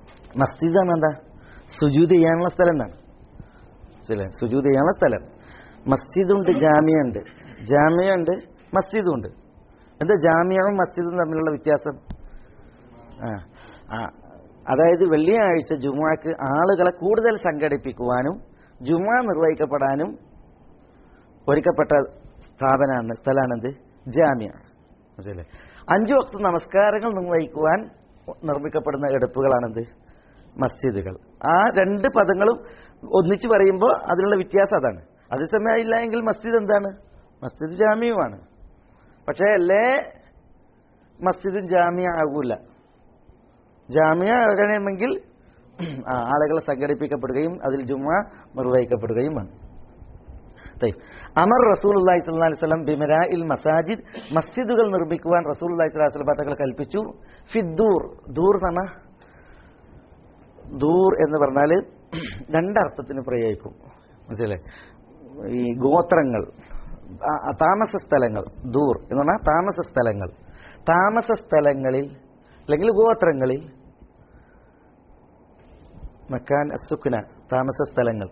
മസ്ജിദ് ആണ് എന്താ സുജൂദ് ചെയ്യാനുള്ള സ്ഥലം എന്നാണ് മനസ്സിലായോ? സുജൂദ് ചെയ്യാനുള്ള സ്ഥലം മസ്ജിദുണ്ട് ജാമ്യുണ്ട് ജാമ്യുണ്ട് മസ്ജിദും ഉണ്ട് എന്താ ജാമ്യവും മസ്ജിദും തമ്മിലുള്ള വ്യത്യാസം ആ ആ അതായത് വെള്ളിയാഴ്ച ജുമാക്ക് ആളുകളെ കൂടുതൽ സംഘടിപ്പിക്കുവാനും ജുമാ നിർവഹിക്കപ്പെടാനും ഒരുക്കപ്പെട്ട സ്ഥാപനമാണ് സ്ഥലമാണെന്ത് ജാമ്യ മനസ്സിലെ അഞ്ചു വക്ത നമസ്കാരങ്ങൾ നിർവഹിക്കുവാൻ നിർമ്മിക്കപ്പെടുന്ന എടുപ്പുകളാണെന്ത് മസ്ജിദുകൾ ആ രണ്ട് പദങ്ങളും ഒന്നിച്ച് പറയുമ്പോൾ അതിനുള്ള വ്യത്യാസം അതാണ് അതേസമയം ഇല്ല എങ്കിൽ മസ്ജിദ് എന്താണ് മസ്ജിദ് ജാമ്യവുമാണ് പക്ഷേ അല്ലേ മസ്ജിദും ജാമ്യ ആകൂല ജാമ്യ ആകണമെങ്കിൽ ആ, ആളുകളെ സംഘടിപ്പിക്കപ്പെടുകയും അതിൽ ജുമ നിർവഹിക്കപ്പെടുകയും വേണം തയ്യ്. അമർ റസൂൽ അള്ളാഹി സ്വല്ലല്ലാഹി അലൈഹി വസല്ലം ബിമരാഇൽ മസാജിദ് മസ്ജിദുകൾ നിർമ്മിക്കുവാൻ റസൂൽ അള്ളാഹി സ്വല്ലല്ലാഹി അലൈഹി വസല്ലം തങ്ങൾ കൽപ്പിച്ചു ഫിദ്ദൂർ ദൂർ എന്ന് പറഞ്ഞാൽ ദൂർ എന്ന് പറഞ്ഞാൽ രണ്ടർത്ഥത്തിന് പ്രയോഗിക്കും മനസ്സിലെ ഈ ഗോത്രങ്ങൾ ആ, ആ, താമസ സ്ഥലങ്ങൾ ദൂർ എന്ന് പറഞ്ഞാൽ താമസ സ്ഥലങ്ങൾ താമസ സ്ഥലങ്ങളിൽ അല്ലെങ്കിൽ ഗോത്രങ്ങളിൽ മക്കാൻ അസുഖന താമസ സ്ഥലങ്ങൾ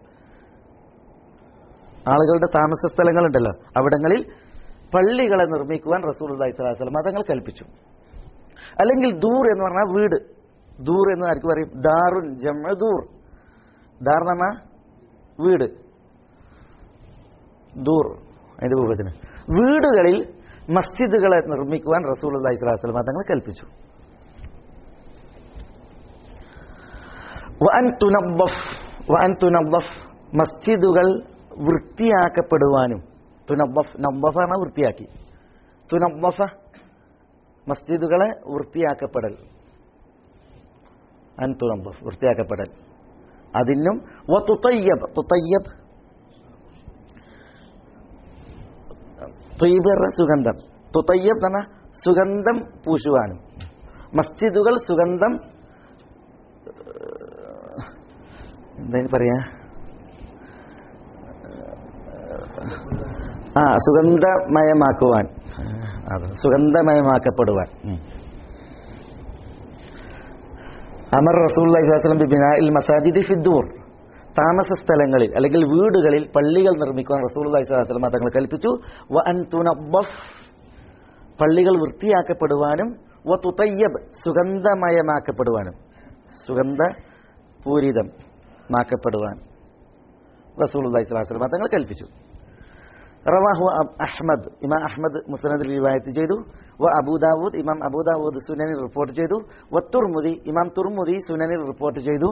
ആളുകളുടെ താമസ സ്ഥലങ്ങളുണ്ടല്ലോ അവിടങ്ങളിൽ പള്ളികളെ നിർമ്മിക്കുവാൻ റസൂൽ അള്ളഹി സ്വലാസ്ലം മതങ്ങൾ കൽപ്പിച്ചു അല്ലെങ്കിൽ ദൂർ എന്ന് പറഞ്ഞാൽ വീട് ദൂർ എന്ന് ആർക്ക് പറയും ദാറുൻ ജമ ദൂർ ദാർ എന്ന് പറഞ്ഞാൽ വീട് ദൂർ അതിന്റെ വിഭജനം വീടുകളിൽ മസ്ജിദുകളെ നിർമ്മിക്കുവാൻ റസൂൽ അള്ളഹി സ്വലാസ്ലം മതങ്ങൾ കൽപ്പിച്ചു വഅൻ തുനബ്ബഫ് വഅൻ തുനബ്ബഫ് മസ്ജിദുകൾ വൃത്തിയാക്കപ്പെടുവാനും തുനബ്ബഫ് നബ്ബഫ എന്ന വൃത്തിയാക്കി തുനബ്ബഫ മസ്ജിദുകളെ വൃത്തിയാക്കപ്പെടൽ അൻ തുനബ്ബഫ് വൃത്തിയാക്കപ്പെടൽ അതിനും വ തുതയ്യബ് തുതയ്യബ് ത്വയ്ബിറ സുഗന്ധം തുതയ്യബ് എന്ന സുഗന്ധം പൂശുവാനും മസ്ജിദുകൾ സുഗന്ധം എന്താ പറയാ ആ സുഗന്ധമയമാക്കുവാൻ അത് സുഗന്ധമയമാക്കപ്പെടുവാൻ ഉം. അമർ റസൂല്ലം ബിബിനായിൽ മസാജിദി ഫിദ്ദൂർ താമസ സ്ഥലങ്ങളിൽ അല്ലെങ്കിൽ വീടുകളിൽ പള്ളികൾ നിർമ്മിക്കുവാൻ റസൂൽ അലൈഹിസ്ലാം തങ്ങൾ കൽപ്പിച്ചു വ അൻ തുനബ്ബഫ് പള്ളികൾ വൃത്തിയാക്കപ്പെടുവാനും വ തുതയ്യബ് സുഗന്ധമയമാക്കപ്പെടുവാനും സുഗന്ധ പൂരിതം മാക്കപ്പെടുവാൻ റസൂൽ അലൈഹിസ്ലാം തങ്ങൾ കൽപ്പിച്ചു റവാഹു അബ് അഹ്മദ് ഇമാം അഹ്മദ് മുസനദിൽ റിവായത്ത് ചെയ്തു വ അബൂദാവൂദ് ഇമാം അബൂദാവൂദ് സുനനിൽ റിപ്പോർട്ട് ചെയ്തു വ തുർമുദി ഇമാം തുർമുദി സുനനിൽ റിപ്പോർട്ട് ചെയ്തു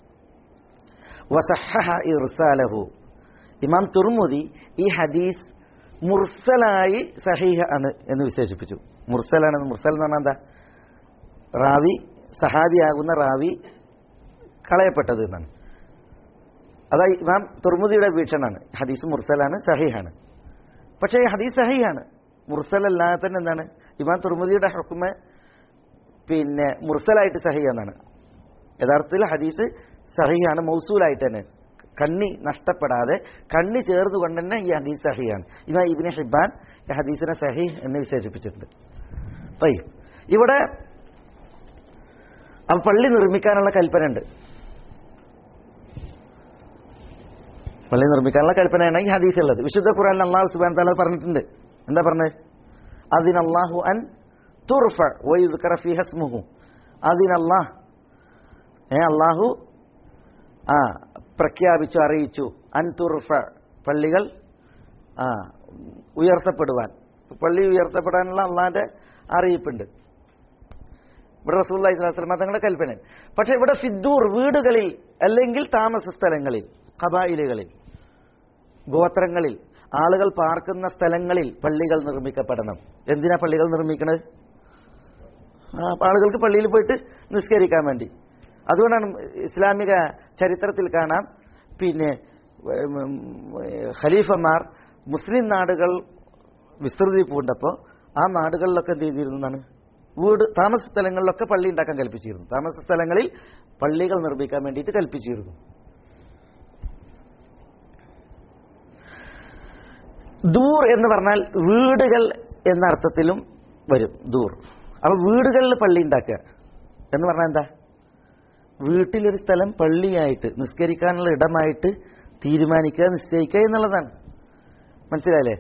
വസഹഹ ഇർസാലഹു ഇമാം തുർമുദി ഈ ഹദീസ് മുർസലായി സഹീഹ ആണ് എന്ന് വിശേഷിപ്പിച്ചു മുർസലാണ് മുർസൽ എന്ന് പറഞ്ഞാൽ എന്താ റാവി സഹാബിയാകുന്ന റാവി കളയപ്പെട്ടത് എന്നാണ് അതായത് ഇമാം തുർമുദിയുടെ വീക്ഷണമാണ് ഹദീസ് മുർസലാണ് സഹീഹാണ് പക്ഷേ ഈ ഹദീസ് സഹീഹാണ് മുർസൽ അല്ലാതെ തന്നെ എന്താണ് ഇമാം തുർമുദിയുടെ ഹുക്കുമ പിന്നെ മുർസലായിട്ട് സഹി എന്നാണ് യഥാർത്ഥത്തിൽ ഹദീസ് സഹിയാണ് മൗസൂലായിട്ട് തന്നെ കണ്ണി നഷ്ടപ്പെടാതെ കണ്ണി ചേർന്നുകൊണ്ട് തന്നെ ഈ ഹദീസ് സഹിയാണ് ഇമാം ഇബിന് ഹിബാൻ ഈ ഹദീസിനെ സഹി എന്ന് വിശേഷിപ്പിച്ചിട്ടുണ്ട് തയ്യ ഇവിടെ ആ പള്ളി നിർമ്മിക്കാനുള്ള കൽപ്പന ഉണ്ട് പള്ളി നിർമ്മിക്കാനുള്ള കൽപ്പനയാണ് ഈ ഹദീസുള്ളത് വിശുദ്ധ ഖുറാൻ അള്ളാഹു സുബാൻ താല പറഞ്ഞിട്ടുണ്ട് എന്താ പറഞ്ഞത് അതിനല്ലാഹു അൻ തുർഫ വയുദ്കറ ഫീ ഹസ്മുഹു അതിനല്ലാഹ് ഏ അള്ളാഹു ആ പ്രഖ്യാപിച്ചു അറിയിച്ചു അൻ തുർഫ പള്ളികൾ ആ ഉയർത്തപ്പെടുവാൻ പള്ളി ഉയർത്തപ്പെടാനുള്ള അള്ളാന്റെ അറിയിപ്പുണ്ട് ഇവിടെ റസൂല്ലി സ്വലാസ്ലമ തങ്ങളുടെ കൽപ്പന പക്ഷെ ഇവിടെ ഫിദ്ദൂർ വീടുകളിൽ അല്ലെങ്കിൽ താമസ സ്ഥലങ്ങളിൽ കബായിലുകളിൽ ഗോത്രങ്ങളിൽ ആളുകൾ പാർക്കുന്ന സ്ഥലങ്ങളിൽ പള്ളികൾ നിർമ്മിക്കപ്പെടണം എന്തിനാ പള്ളികൾ നിർമ്മിക്കണത് ആ, ആളുകൾക്ക് പള്ളിയിൽ പോയിട്ട് നിസ്കരിക്കാൻ വേണ്ടി അതുകൊണ്ടാണ് ഇസ്ലാമിക ചരിത്രത്തിൽ കാണാം പിന്നെ ഉം, ഉം, ഖലീഫമാർ മുസ്ലിം നാടുകൾ വിസ്തൃതി പൂണ്ടപ്പോൾ ആ നാടുകളിലൊക്കെ എന്ത് ചെയ്തിരുന്നു എന്നാണ് വീട് താമസ സ്ഥലങ്ങളിലൊക്കെ പള്ളി ഉണ്ടാക്കാൻ കൽപ്പിച്ചിരുന്നു താമസ സ്ഥലങ്ങളിൽ പള്ളികൾ നിർമ്മിക്കാൻ വേണ്ടിയിട്ട് കൽപ്പിച്ചിരുന്നു ദൂർ എന്ന് പറഞ്ഞാൽ വീടുകൾ എന്ന അർത്ഥത്തിലും വരും ദൂർ അപ്പൊ വീടുകളിൽ പള്ളി ഉണ്ടാക്കുക എന്ന് പറഞ്ഞാൽ എന്താ വീട്ടിലൊരു സ്ഥലം പള്ളിയായിട്ട് നിസ്കരിക്കാനുള്ള ഇടമായിട്ട് തീരുമാനിക്കുക നിശ്ചയിക്കുക എന്നുള്ളതാണ് മനസ്സിലായില്ലേ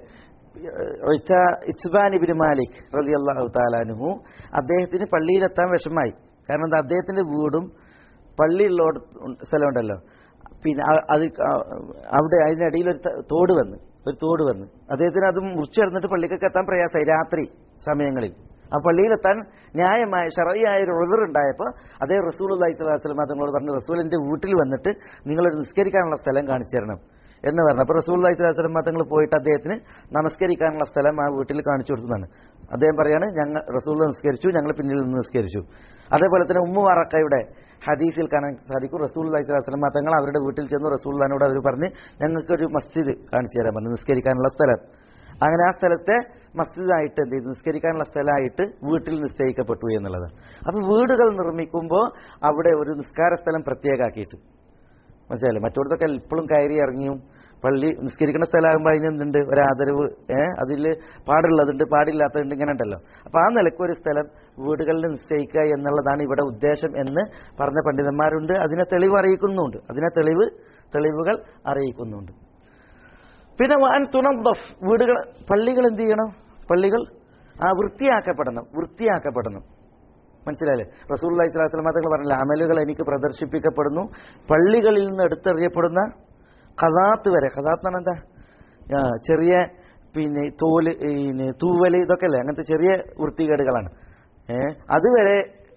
ഇച്ബാൻ ഇബിൻ മാലിക് റലി അള്ളാഹു താലാനുഹു അദ്ദേഹത്തിന് പള്ളിയിലെത്താൻ വിഷമായി കാരണം എന്താ അദ്ദേഹത്തിന്റെ വീടും പള്ളിയുള്ള സ്ഥലമുണ്ടല്ലോ പിന്നെ അ- അത് ക- അവിടെ അതിനിടയിൽ ഒരു ത- തോട് വന്ന് ഒരു തോട് വന്ന് അദ്ദേഹത്തിന് അത് മുറിച്ചെടുന്നിട്ട് പള്ളിക്കൊക്കെ എത്താൻ പ്രയാസമായി രാത്രി സമയങ്ങളിൽ ആ പള്ളിയിലെത്താൻ ന്യായമായ ഷറയായ ഒരു ഉഴറുണ്ടായപ്പോൾ അദ്ദേഹം റസൂൽ അള്ളഹി സ്വലാസ്ലം തങ്ങളോട് പറഞ്ഞു റസൂലിന്റെ വീട്ടിൽ വന്നിട്ട് നിങ്ങളൊരു നിസ്കരിക്കാനുള്ള സ്ഥലം കാണിച്ചു തരണം എന്ന് പറഞ്ഞു അപ്പോൾ റസൂൽ അള്ളഹി സ്വലാസ്ലം തങ്ങൾ പോയിട്ട് അദ്ദേഹത്തിന് നമസ്കരിക്കാനുള്ള സ്ഥലം ആ വീട്ടിൽ കാണിച്ചു കൊടുത്തതാണ് അദ്ദേഹം പറയാണ് ഞങ്ങൾ റസൂൽ നിസ്കരിച്ചു ഞങ്ങൾ പിന്നിൽ നിന്ന് നിസ്കരിച്ചു അതേപോലെ തന്നെ ഉമ്മു വറക്കയുടെ ഹദീസിൽ കാണാൻ സാധിക്കും റസൂൽ അലൈഹി സ്വലാസ്ലം തങ്ങൾ അവരുടെ വീട്ടിൽ ചെന്ന് റസൂല്ലാനോട് അവർ പറഞ്ഞ് ഞങ്ങൾക്കൊരു മസ്ജിദ് കാണിച്ചു തരാൻ പറഞ്ഞു നിസ്കരിക്കാനുള്ള സ്ഥലം അങ്ങനെ ആ സ്ഥലത്തെ മസ്ജിദായിട്ട് എന്ത് ചെയ്തു നിസ്കരിക്കാനുള്ള സ്ഥലമായിട്ട് വീട്ടിൽ നിശ്ചയിക്കപ്പെട്ടു എന്നുള്ളതാണ് അപ്പൊ വീടുകൾ നിർമ്മിക്കുമ്പോൾ അവിടെ ഒരു നിസ്കാര സ്ഥലം പ്രത്യേകമാക്കിയിട്ട് മനസ്സിലായില്ലേ മറ്റോടത്തൊക്കെ ഇപ്പോഴും കയറി ഇറങ്ങിയും പള്ളി നിസ്കരിക്കുന്ന സ്ഥലമാകുമ്പോൾ അതിനെന്തുണ്ട് ഒരു ആദരവ് ഏഹ് അതിൽ പാടുള്ളതുണ്ട് പാടില്ലാത്തതുണ്ട് ഇങ്ങനെ ഉണ്ടല്ലോ അപ്പൊ ആ നിലയ്ക്ക് ഒരു സ്ഥലം വീടുകളിൽ നിശ്ചയിക്കുക എന്നുള്ളതാണ് ഇവിടെ ഉദ്ദേശം എന്ന് പറഞ്ഞ പണ്ഡിതന്മാരുണ്ട് അതിനെ തെളിവ് അറിയിക്കുന്നുണ്ട് അതിനെ തെളിവ് തെളിവുകൾ അറിയിക്കുന്നുണ്ട് പിന്നെ വാൻ തുണബഫ് വീടുകൾ പള്ളികൾ എന്ത് ചെയ്യണം പള്ളികൾ ആ വൃത്തിയാക്കപ്പെടണം വൃത്തിയാക്കപ്പെടണം മനസ്സിലായില്ലേ റസൂൽ അലൈഹി സ്വലാസ്ലം തങ്ങൾ പറഞ്ഞില്ല അമലുകൾ എനിക്ക് പ്രദർശിപ്പിക്കപ്പെടുന്നു പള്ളികളിൽ നിന്ന് എടുത്തെറിയപ്പെടുന്ന കഥാത്ത് വരെ കഥാത്ത് എന്ന് പറഞ്ഞാൽ എന്താ ആ, ചെറിയ പിന്നെ തോല് പിന്നെ തൂവല് ഇതൊക്കെ അല്ലേ അങ്ങനത്തെ ചെറിയ വൃത്തികേടുകളാണ് ഏഹ് അതുവരെ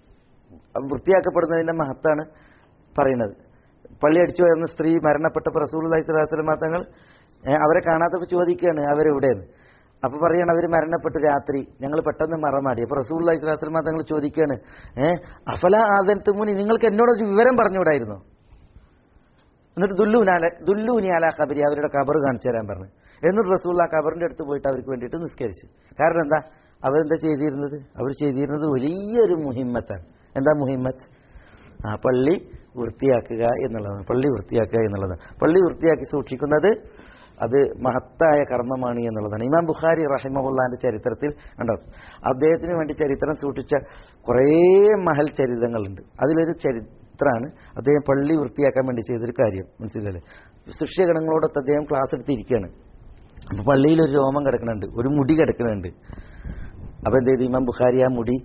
വൃത്തിയാക്കപ്പെടുന്നതിന്റെ മഹത്താണ് പറയുന്നത് പള്ളി അടിച്ചു വരുന്ന സ്ത്രീ മരണപ്പെട്ടപ്പോൾ റസൂൽ അലൈഹി സ്വലാസ്ലം തങ്ങൾ ഏഹ് അവരെ കാണാത്തപ്പോൾ ചോദിക്കുകയാണ് അവരെവിടെയെന്ന് അപ്പൊ പറയാണ് അവർ മരണപ്പെട്ടു രാത്രി ഞങ്ങൾ പെട്ടെന്ന് മറമാടി അപ്പൊ റസൂൽ അലൈഹി സ്വലാസ്ലം തങ്ങൾ ചോദിക്കുകയാണ് ഏഹ് അഫല ആദൻതുമുനി നിങ്ങൾക്ക് എന്നോടൊരു വിവരം പറഞ്ഞുകൂടായിരുന്നോ എന്നിട്ട് ദുല്ലൂനാല ദുല്ലൂനി അല ഖബരി അവരുടെ കബർ കാണിച്ചു തരാൻ പറഞ്ഞു എന്നിട്ട് റസൂൽ ആ കബറിന്റെ അടുത്ത് പോയിട്ട് അവർക്ക് വേണ്ടിയിട്ട് നിസ്കരിച്ചു കാരണം എന്താ അവരെന്താ ചെയ്തിരുന്നത് അവർ ചെയ്തിരുന്നത് വലിയൊരു മുഹിമ്മത്താണ് എന്താ മുഹിമ്മത്ത് ആ പള്ളി വൃത്തിയാക്കുക എന്നുള്ളതാണ് പള്ളി വൃത്തിയാക്കുക എന്നുള്ളതാണ് പള്ളി വൃത്തിയാക്കി സൂക്ഷിക്കുന്നത് അത് മഹത്തായ കർമ്മമാണ് എന്നുള്ളതാണ് ഇമാം ബുഖാരി റഹിമഹുല്ലാന്റെ ചരിത്രത്തിൽ കണ്ടോ അദ്ദേഹത്തിന് വേണ്ടി ചരിത്രം സൂക്ഷിച്ച കുറേ മഹൽ ചരിതങ്ങളുണ്ട് അതിലൊരു ചരിത്രമാണ് അദ്ദേഹം പള്ളി വൃത്തിയാക്കാൻ വേണ്ടി ചെയ്തൊരു കാര്യം മനസ്സിലല്ലേ ശിഷ്യഗണങ്ങളോടൊത്ത് അദ്ദേഹം ക്ലാസ് എടുത്തിരിക്കുകയാണ് അപ്പൊ പള്ളിയിൽ ഒരു രോമം കിടക്കുന്നുണ്ട് ഒരു മുടി കിടക്കുന്നുണ്ട് അപ്പൊ എന്ത് ചെയ്തു ഇമാം ബുഖാരി ആ മുടി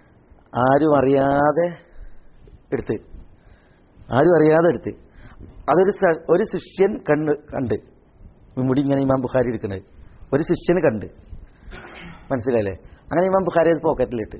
ആരും അറിയാതെ എടുത്ത് ആരും അറിയാതെ എടുത്ത് അതൊരു സ- ഒരു ശിഷ്യൻ കണ്ട് കണ്ട് ഈ മുടി ഇങ്ങനെ ഇമാം ബുഖാരി എടുക്കുന്നത് ഒരു ശിഷ്യന് കണ്ട് മനസ്സിലായില്ലേ അങ്ങനെ ഇമാം ബുഖാരി അത് പോക്കറ്റിലിട്ട്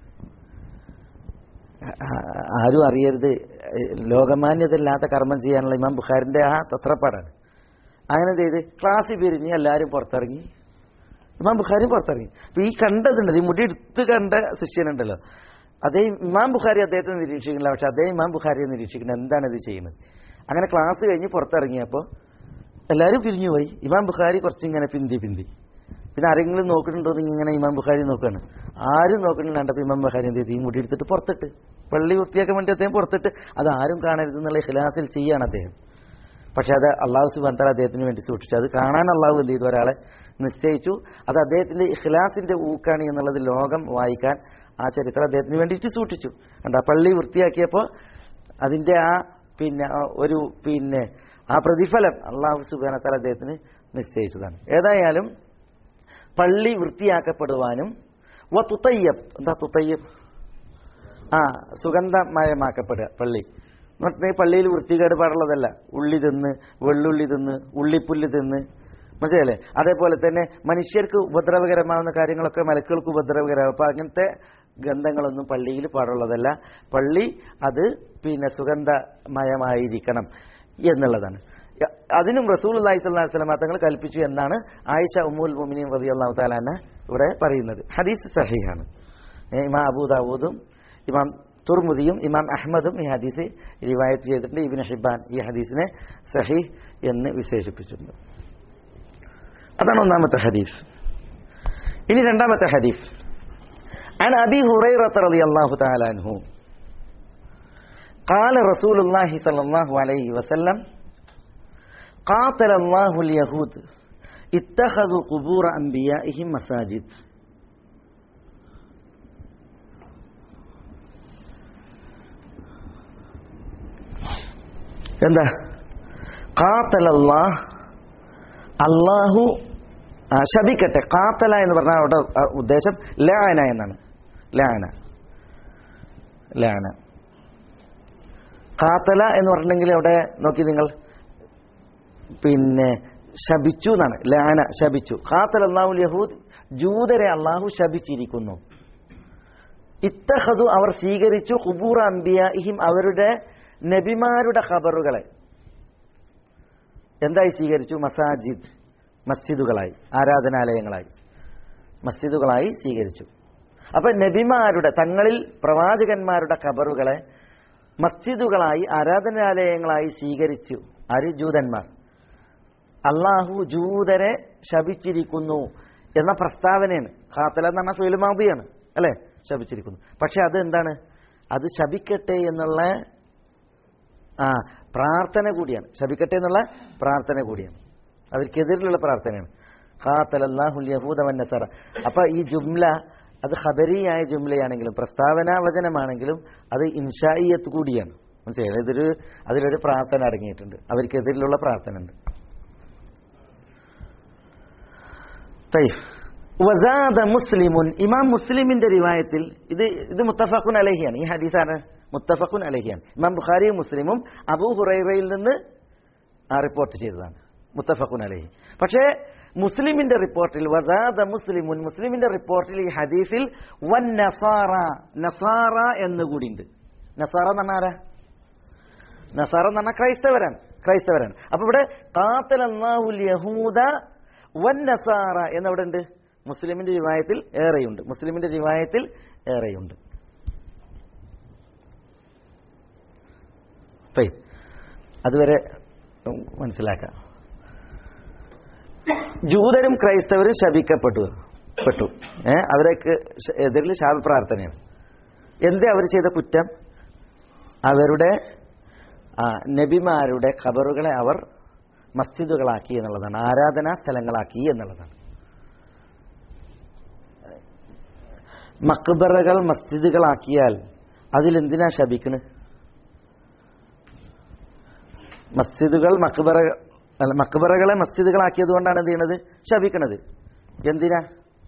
ആ- ആരും അറിയരുത് ലോകമാന്യതയില്ലാത്ത കർമ്മം ചെയ്യാനുള്ള ഇമാം ബുഖാരിന്റെ ആ തത്രപ്പാടാണ് അങ്ങനെ ചെയ്ത് ക്ലാസ്സിൽ പിരിഞ്ഞ് എല്ലാവരും പുറത്തിറങ്ങി ഇമാം ബുഖാരി പുറത്തിറങ്ങി അപ്പൊ ഈ കണ്ടതുണ്ടല്ലോ ഈ മുടി എടുത്ത് കണ്ട ശിഷ്യനുണ്ടല്ലോ അതേ ഇമാം ബുഖാരി അദ്ദേഹത്തെ നിരീക്ഷിക്കുന്നില്ല പക്ഷെ അതേ ഇമാം ബുഖാരിയെ നിരീക്ഷിക്കുന്നത് എന്താണ് ഇത് ചെയ്യുന്നത് അങ്ങനെ ക്ലാസ് കഴിഞ്ഞ് പുറത്തിറങ്ങിയപ്പോൾ എല്ലാവരും പിരിഞ്ഞുപോയി ഇമാം ബുഖാരി കുറച്ചിങ്ങനെ പിന്തി പിന്തി പിന്നെ ആരെങ്കിലും നോക്കുന്നുണ്ടോ എന്ന് ഇങ്ങനെ ഇമാം ബുഖാരി നോക്കുകയാണ് ആരും നോക്കുന്നില്ല കണ്ടപ്പോൾ ഇമാം ബുഖാരി എന്ത് ചെയ്തു ഈ മുടി എടുത്തിട്ട് പുറത്തിട്ട് പള്ളി വൃത്തിയാക്കാൻ വേണ്ടി അദ്ദേഹം പുറത്തിട്ട് അത് ആരും കാണരുത് എന്നുള്ള ഖിലാസിൽ ചെയ്യാണ് അദ്ദേഹം പക്ഷെ അത് അള്ളാഹു സുബാൻ അദ്ദേഹത്തിന് വേണ്ടി സൂക്ഷിച്ചു അത് കാണാൻ അള്ളാഹു എന്ത് ചെയ്തു ഒരാളെ നിശ്ചയിച്ചു അത് അദ്ദേഹത്തിന്റെ ഇഖ്ലാസിന്റെ ഊക്കാണ് എന്നുള്ളത് ലോകം വായിക്കാൻ ആ ചരിത്രം അദ്ദേഹത്തിന് വേണ്ടിയിട്ട് സൂക്ഷിച്ചു കണ്ട പള്ളി വൃത്തിയാക്കിയപ്പോൾ അതിന്റെ ആ പിന്നെ ആ ഒരു പിന്നെ ആ പ്രതിഫലം അള്ളാഹു സുബാനത്താൽ അദ്ദേഹത്തിന് നിശ്ചയിച്ചതാണ് ഏതായാലും പള്ളി വൃത്തിയാക്കപ്പെടുവാനും വ തുത്തയ്യബ് എന്താ തുത്തയ്യബ് ആ സുഗന്ധമയമാക്കപ്പെടുക പള്ളി എന്നിട്ട് പള്ളിയിൽ വൃത്തികേട് പാടുള്ളതല്ല ഉള്ളി തിന്ന് വെള്ളുള്ളി തിന്ന് ഉള്ളിപ്പുല്ല് തിന്ന് മനസ്സിലല്ലേ അതേപോലെ തന്നെ മനുഷ്യർക്ക് ഉപദ്രവകരമാവുന്ന കാര്യങ്ങളൊക്കെ മലക്കുകൾക്ക് ഉപദ്രവകരമാവും അപ്പൊ അങ്ങനത്തെ ഗന്ധങ്ങളൊന്നും പള്ളിയിൽ പാടുള്ളതല്ല പള്ളി അത് പിന്നെ സുഗന്ധമയമായിരിക്കണം എന്നുള്ളതാണ് അതിനും റസൂൽ അള്ളാഹി സ്വല്ലാഹു വസ്ലം തങ്ങൾ കൽപ്പിച്ചു എന്നാണ് ആയിഷ ഉമ്മുൽ മുമിനീൻ റബി അള്ളാഹു താലാന ഇവിടെ പറയുന്നത് ഹദീസ് സഹീഹാണ് ഏ, ഇമാം അബൂദാവൂദും ഇമാം തുർമുദിയും ഇമാം അഹമ്മദും ഈ ഹദീസ് റിവായത്ത് ചെയ്തിട്ടുണ്ട് ഇബിൻ ഹിബാൻ ഈ ഹദീസിനെ സഹീഹ് എന്ന് വിശേഷിപ്പിച്ചിട്ടുണ്ട് അതാണ് ഒന്നാമത്തെ ഹദീസ് ഇനി രണ്ടാമത്തെ ഹദീസ് عن أبي هريرة رضي الله تعالى عنه قال رسول الله صلى الله عليه وسلم قاتل الله اليهود اتخذوا قبور أنبيائهم مساجد എന്താ കാത്തലല്ലാഹ് അള്ളാഹു ആ, ശപിക്കട്ടെ കാത്തല എന്ന് പറഞ്ഞാൽ അവിടെ ആ, ഉദ്ദേശം ലാന എന്നാണ് ലാന ലാന കാത്തല എന്ന് പറഞ്ഞിട്ടുണ്ടെങ്കിൽ അവിടെ നോക്കി നിങ്ങൾ പിന്നെ ശപിച്ചു എന്നാണ് ലാന ശപിച്ചു കാത്തൽ അള്ളാഹു യഹൂദ് ജൂതരെ അള്ളാഹു ശപിച്ചിരിക്കുന്നു ഇത്തഹദു അവർ സ്വീകരിച്ചു ഖുബൂർ അംബിയാഹിം അവരുടെ നബിമാരുടെ ഖബറുകളെ എന്തായി സ്വീകരിച്ചു മസാജിദ് മസ്ജിദുകളായി ആരാധനാലയങ്ങളായി മസ്ജിദുകളായി സ്വീകരിച്ചു അപ്പൊ നബിമാരുടെ തങ്ങളിൽ പ്രവാചകന്മാരുടെ ഖബറുകളെ മസ്ജിദുകളായി ആരാധനാലയങ്ങളായി സ്വീകരിച്ചു ആര് ജൂതന്മാർ അള്ളാഹു ജൂതരെ ശപിച്ചിരിക്കുന്നു എന്ന പ്രസ്താവനയാണ് ഖാത്തല എന്ന് പറഞ്ഞാൽ ഫിലുമാബിയാണ് അല്ലെ ശപിച്ചിരിക്കുന്നു പക്ഷെ അത് എന്താണ് അത് ശപിക്കട്ടെ എന്നുള്ള ആ പ്രാർത്ഥന കൂടിയാണ് ശപിക്കട്ടെ എന്നുള്ള പ്രാർത്ഥന കൂടിയാണ് അവർക്കെതിരിലുള്ള പ്രാർത്ഥനയാണ് ഖാത്തലല്ലാഹുൽ യഹൂദ വന്നസറ അപ്പൊ ഈ ജുംല അത് ഖബരിയായ ജുംലയാണെങ്കിലും പ്രസ്താവനാ വചനമാണെങ്കിലും അത് ഇൻഷായിയത്ത് കൂടിയാണ് മനസ്സിലായി ഇതൊരു അതിലൊരു പ്രാർത്ഥന അടങ്ങിയിട്ടുണ്ട് അവർക്കെതിരിലുള്ള പ്രാർത്ഥന ഉണ്ട് തയ്ഫ് വസാദ മുസ്ലിമുൻ ഇമാം മുസ്ലിമിന്റെ റിവായത്തിൽ ഇത് ഇത് മുത്തഫഖുൻ അലഹിയാണ് ഈ ഹദീസാണ് മുത്തഫഖുൻ അലഹിയാണ് ഇമാം ബുഖാരിയും മുസ്ലിമും അബൂ ഹുറൈറയിൽ നിന്ന് ആ റിപ്പോർട്ട് ചെയ്തതാണ് മുത്തഫഖുൻ അലഹി പക്ഷേ മുസ്ലിമിന്റെ റിപ്പോർട്ടിൽ വസാദ മുസ്ലിമുൻ മുസ്ലിമിന്റെ റിപ്പോർട്ടിൽ ഈ ഹദീസിൽ വൻ നസാറ നസാറ എന്നുകൂടി ഉണ്ട് നസാറ എന്ന് പറഞ്ഞാൽ ആരാ നസാറ എന്ന് പറഞ്ഞാൽ ക്രൈസ്തവരാണ് ക്രൈസ്തവരാണ് അപ്പൊ ഇവിടെ കാത്തൽ അള്ളാഹുൽ യഹൂദ വൻ നസാറ എന്നവിടെ ഉണ്ട് മുസ്ലിമിന്റെ റിവായത്തിൽ ഏറെയുണ്ട് മുസ്ലിമിന്റെ റിവായത്തിൽ ഏറെയുണ്ട് തയ്യ്. അതുവരെ ഉം, മനസ്സിലാക്കാം ജൂതരും ക്രൈസ്തവരും ശപിക്കപ്പെട്ടു പെട്ടു ഏ അവരേക്ക് ശ- എതിരിൽ ശാപ പ്രാർത്ഥനയാണ് എന്തേ അവർ ചെയ്ത കുറ്റം അവരുടെ ആ, നബിമാരുടെ ഖബറുകളെ അവർ മസ്ജിദുകളാക്കി എന്നുള്ളതാണ് ആരാധനാ സ്ഥലങ്ങളാക്കി എന്നുള്ളതാണ് മക്ബറകൾ മസ്ജിദുകളാക്കിയാൽ അതിലെന്തിനാ ശപിക്കണ് മസ്ജിദുകൾ മക്ബറ അല്ല മക്ബറകളെ മസ്ജിദുകളാക്കിയത് കൊണ്ടാണ് എന്ത് ചെയ്യണത് ശപിക്കണത് എന്തിനാ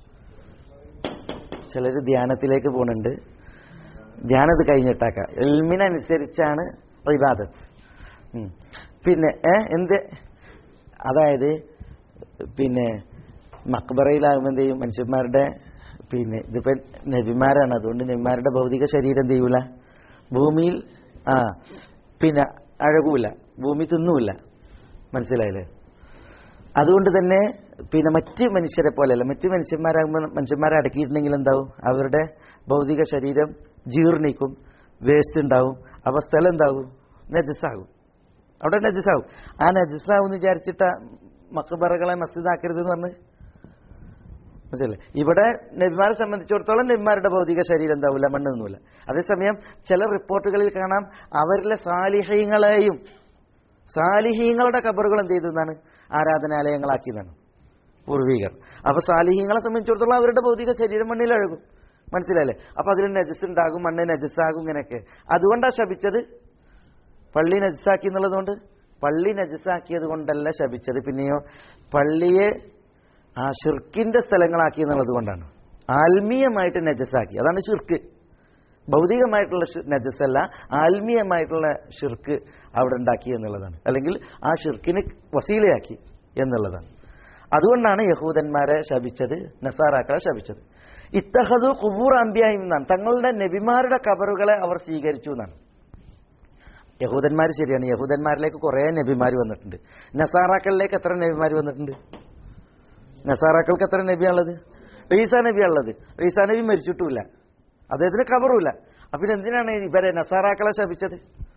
ചിലർ ധ്യാനത്തിലേക്ക് പോകുന്നുണ്ട് ധ്യാനം ഇത് കഴിഞ്ഞിട്ടാക്ക എൽമിനനുസരിച്ചാണ് ഇബാദത്ത് ഉം. പിന്നെ ഏ എന്ത് അതായത് പിന്നെ മക്ബറയിലാകുമ്പോൾ എന്ത് ചെയ്യും മനുഷ്യന്മാരുടെ പിന്നെ ഇതിപ്പോ നബിമാരാണ് അതുകൊണ്ട് നബിമാരുടെ ഭൗതിക ശരീരം എന്ത് ചെയ്യൂല ഭൂമിയിൽ ആ പിന്നെ അഴകൂല ഭൂമി തിന്നൂല മനസ്സിലായില്ലേ അതുകൊണ്ട് തന്നെ പിന്നെ മറ്റ് മനുഷ്യരെ പോലെയല്ല മറ്റ് മനുഷ്യന്മാരാകുമ്പോൾ മനുഷ്യന്മാരെ അടക്കിയിട്ടുണ്ടെങ്കിൽ എന്താവും അവരുടെ ഭൗതിക ശരീരം ജീർണിക്കും വേസ്റ്റ് ഉണ്ടാവും അപ്പൊ സ്ഥലം എന്താകും നജസ്സാകും അവിടെ നജസ്സാകും ആ നജസ്സാവും എന്ന് വിചാരിച്ചിട്ട മക്കബറകളെ മസ്ജിദാക്കരുത് എന്ന് പറഞ്ഞ് മനസ്സിലല്ലേ ഇവിടെ നബിമാരെ സംബന്ധിച്ചിടത്തോളം നബിമാരുടെ ഭൗതിക ശരീരം എന്താവില്ല മണ്ണ് നിന്നില്ല അതേസമയം ചില റിപ്പോർട്ടുകളിൽ കാണാം അവരിലെ സാലിഹ്യങ്ങളെയും സാലിഹീങ്ങളുടെ കബറുകൾ എന്ത് ചെയ്തെന്നാണ് ആരാധനാലയങ്ങളാക്കിയതാണ് പൂർവികർ അപ്പൊ സാലിഹീങ്ങളെ സംബന്ധിച്ചിടത്തോളം അവരുടെ ഭൗതിക ശരീരം മണ്ണിൽ അഴുകും മനസ്സിലായില്ലേ അപ്പൊ അതിൽ നജസ് ഉണ്ടാകും മണ്ണ് നജസ്സാകും ഇങ്ങനെയൊക്കെ അതുകൊണ്ടാ ശപിച്ചത് പള്ളി നജസ്സാക്കി എന്നുള്ളതുകൊണ്ട് പള്ളി നജസ്സാക്കിയത് കൊണ്ടല്ല ശപിച്ചത് പിന്നെയോ പള്ളിയെ ആ ഷിർക്കിന്റെ സ്ഥലങ്ങളാക്കി എന്നുള്ളത് കൊണ്ടാണ് ആത്മീയമായിട്ട് നജസ്സാക്കി അതാണ് ഷിർക്ക് ഭൗതികമായിട്ടുള്ള ഷി- നജസ്സല്ല ആത്മീയമായിട്ടുള്ള ഷിർക്ക് അവിടെ ഉണ്ടാക്കി എന്നുള്ളതാണ് അല്ലെങ്കിൽ ആ ഷിർക്കിന് വസീലയാക്കി എന്നുള്ളതാണ് അതുകൊണ്ടാണ് യഹൂദന്മാരെ ശപിച്ചത് നസാറാക്കളെ ശപിച്ചത് ഇത്തഹദു കുബൂർ അമ്പ്യായും എന്നാണ് തങ്ങളുടെ നബിമാരുടെ കബറുകളെ അവർ സ്വീകരിച്ചു എന്നാണ് യഹൂദന്മാർ ശരിയാണ് യഹൂദന്മാരിലേക്ക് കുറേ നബിമാർ വന്നിട്ടുണ്ട് നസാറാക്കളിലേക്ക് എത്ര നബിമാർ വന്നിട്ടുണ്ട് നസാറാക്കൾക്ക് എത്ര നബിയാണുള്ളത് റീസാ നബിയാണുള്ളത് റീസാ നബി മരിച്ചിട്ടുമില്ല അദ്ദേഹത്തിന് കബറുമില്ല അപ്പൊ പിന്നെ എന്തിനാണ് ഇവരെ നസാറാക്കളെ ശപിച്ചത്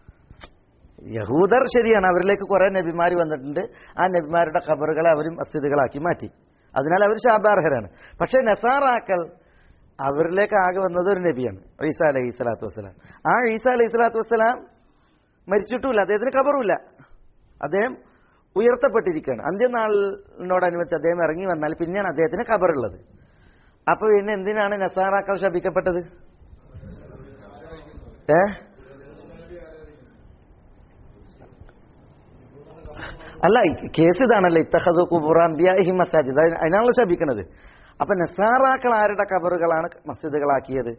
യഹൂദർ ശരിയാണ് അവരിലേക്ക് കുറെ നബിമാർ വന്നിട്ടുണ്ട് ആ നബിമാരുടെ ഖബറുകളെ അവരും അസ്ഥിതികളാക്കി മാറ്റി അതിനാൽ അവർ ശാപാർഹരാണ് പക്ഷെ നസാറാക്കൾ അവരിലേക്ക് ആകെ വന്നത് ഒരു നബിയാണ് ഈസ അലൈഹി സ്വലാത്തു വസ്സലാം ആ ഈസ അലൈഹി സ്വലാത്തു വസ്സലാം മരിച്ചിട്ടുമില്ല അദ്ദേഹത്തിന് ഖബറുമില്ല അദ്ദേഹം ഉയർത്തപ്പെട്ടിരിക്കുകയാണ് അന്ത്യനാളിനോടനുബന്ധിച്ച് അദ്ദേഹം ഇറങ്ങി വന്നാൽ പിന്നെയാണ് അദ്ദേഹത്തിന് ഖബറുള്ളത് അപ്പൊ പിന്നെ എന്തിനാണ് നസാറാക്കൾ ശപിക്കപ്പെട്ടത് ഏ അല്ല ഈ കേസ് ഇതാണല്ലോ ഇത്തഹദു കുബുറാംബിയാഹി മസാജിദ് അത് അതിനാണല്ലോ ശപിക്കുന്നത് അപ്പൊ നസാറാക്കൾ ആരുടെ കബറുകളാണ് മസ്ജിദുകളാക്കിയത്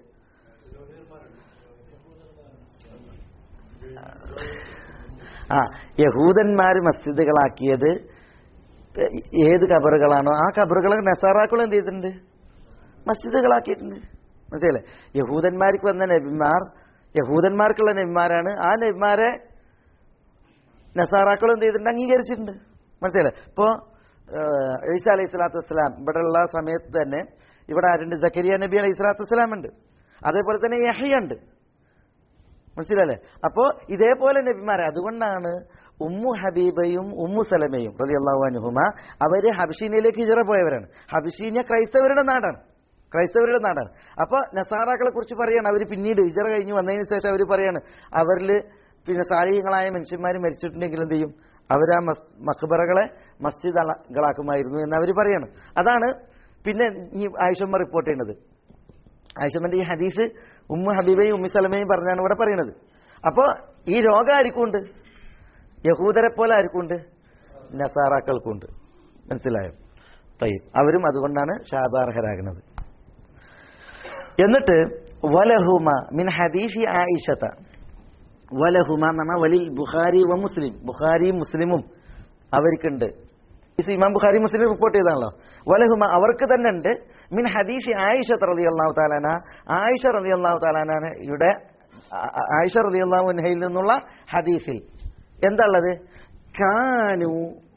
ആ യഹൂദന്മാർ മസ്ജിദുകളാക്കിയത് ഏത് കബറുകളാണോ ആ കബറുകൾ നസാറാക്കൾ എന്ത് ചെയ്തിട്ടുണ്ട് മസ്ജിദുകളാക്കിയിട്ടുണ്ട് മനസ്സിലല്ലേ യഹൂദന്മാർക്ക് വന്ന നബിമാർ യഹൂദന്മാർക്കുള്ള നബിമാരാണ് ആ നബിമാരെ നസാറാക്കൾ എന്ത് ചെയ്തിട്ടുണ്ട് അംഗീകരിച്ചിട്ടുണ്ട് മനസ്സിലല്ലേ ഇപ്പോ ഈസ അലൈഹി സ്വലാത്തു വസ്സലാം ഇവിടെ ഉള്ള സമയത്ത് തന്നെ ഇവിടെ ആരുണ്ട് ജക്കരിയ നബി അലൈഹി സ്വലാത്തു വസ്സലാം ഉണ്ട് അതേപോലെ തന്നെ യഹ്യ ഉണ്ട് മനസ്സിലല്ലേ അപ്പോ ഇതേപോലെ നബിമാരെ അതുകൊണ്ടാണ് ഉമ്മു ഹബീബയും ഉമ്മു സലമയും റതി അള്ളാഹു അനുഹുമ അവര് ഹബിഷീനയിലേക്ക് ഹിജറ പോയവരാണ് ഹബിഷീന ക്രൈസ്തവരുടെ നാടാണ് ക്രൈസ്തവരുടെ നാടാണ് അപ്പൊ നസാറാക്കളെ കുറിച്ച് പറയാണ് അവർ പിന്നീട് ഹിജറ കഴിഞ്ഞ് വന്നതിന് ശേഷം അവർ പറയാണ് അവരിൽ പിന്നെ സാലിഹ്യങ്ങളായ മനുഷ്യന്മാർ മരിച്ചിട്ടുണ്ടെങ്കിൽ എന്ത് ചെയ്യും അവർ ആ മസ് മക്ബറകളെ മസ്ജിദുകളാക്കുമായിരുന്നു എന്ന് അവർ പറയാണ് അതാണ് പിന്നെ ഈ ആയിഷമ്മ റിപ്പോർട്ട് ചെയ്യുന്നത് ആയിഷമ്മന്റെ ഈ ഹദീസ് ഉമ്മ ഹബീബയും ഉമ്മി സലമയും പറഞ്ഞാണ് ഇവിടെ പറയുന്നത് അപ്പോൾ ഈ രോഗം ആർക്കുണ്ട് യഹൂദരെ പോലെ ആർക്കുണ്ട് നസാറാക്കൾക്കുണ്ട് മനസ്സിലായോ തയ്യം അവരും അതുകൊണ്ടാണ് ശാപാർഹരാകുന്നത് എന്നിട്ട് വലഹുമ മിൻ ഹദീസി ആയിഷത്ത വലഹുമ എന്ന് പറഞ്ഞാൽ വലിൽ ബുഖാരി വ മുസ്ലിം ബുഖാരിയും മുസ്ലിമും അവർക്കുണ്ട് ഇത് ഇമാം ബുഖാരി മുസ്ലിം റിപ്പോർട്ട് ചെയ്താണല്ലോ വലഹുമ അവർക്ക് തന്നെ ഉണ്ട് മിൻ ഹദീഷി ആയിഷ റതി അള്ളാഹു താലാന ആയിഷ റതി അള്ളാഹു താലാനയുടെ ആയിഷ റതി അള്ളാഹു അൻഹയിൽ നിന്നുള്ള ഹദീസിൽ എന്താ ഉള്ളത് കാനു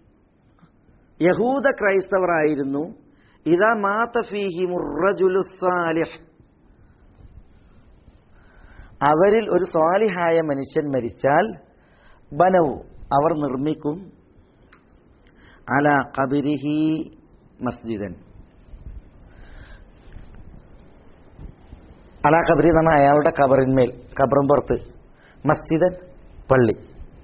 യഹൂദ ക്രൈസ്തവരായിരുന്നു ഇതാ മാതഫീഹി മുറജുലു സാലിഹ് അവരിൽ ഒരു സ്വാലിഹായ മനുഷ്യൻ മരിച്ചാൽ ബനവു അവർ നിർമ്മിക്കും അല കബിരിഹി മസ്ജിദൻ അല കബരി എന്ന് പറഞ്ഞാൽ അയാളുടെ കബറിന്മേൽ കബറും പുറത്ത് മസ്ജിദൻ പള്ളി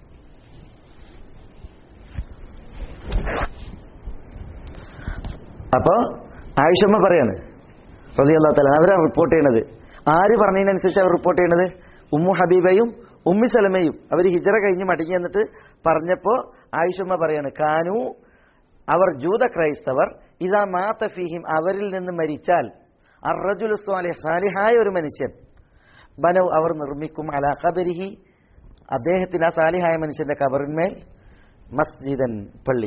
അപ്പോ ആയിഷമ്മ പറയാണ് റതിയല്ലാ തല അവരാണ് റിപ്പോർട്ട് ചെയ്യണത് ആര് പറഞ്ഞതിനനുസരിച്ച് അവർ റിപ്പോർട്ട് ചെയ്യണത് ഉമ്മു ഹബീബയും ഉമ്മി സലമയും അവർ ഹിജറ കഴിഞ്ഞ് മടങ്ങി എന്നിട്ട് പറഞ്ഞപ്പോൾ ആയിഷമ്മ പറയാണ് കാനു അവർ ജൂത ക്രൈസ്തവർ ഇതാ മാത്ത ഫീഹിം അവരിൽ നിന്ന് മരിച്ചാൽ അറജുൽ സ്വാലിഹ് സാലിഹായ ഒരു മനുഷ്യൻ ബനവ് അവർ നിർമ്മിക്കും അല ഖബരിഹി അദ്ദേഹത്തിന് ആ സാലിഹായ മനുഷ്യന്റെ കബറിന്മേൽ മസ്ജിദൻ പള്ളി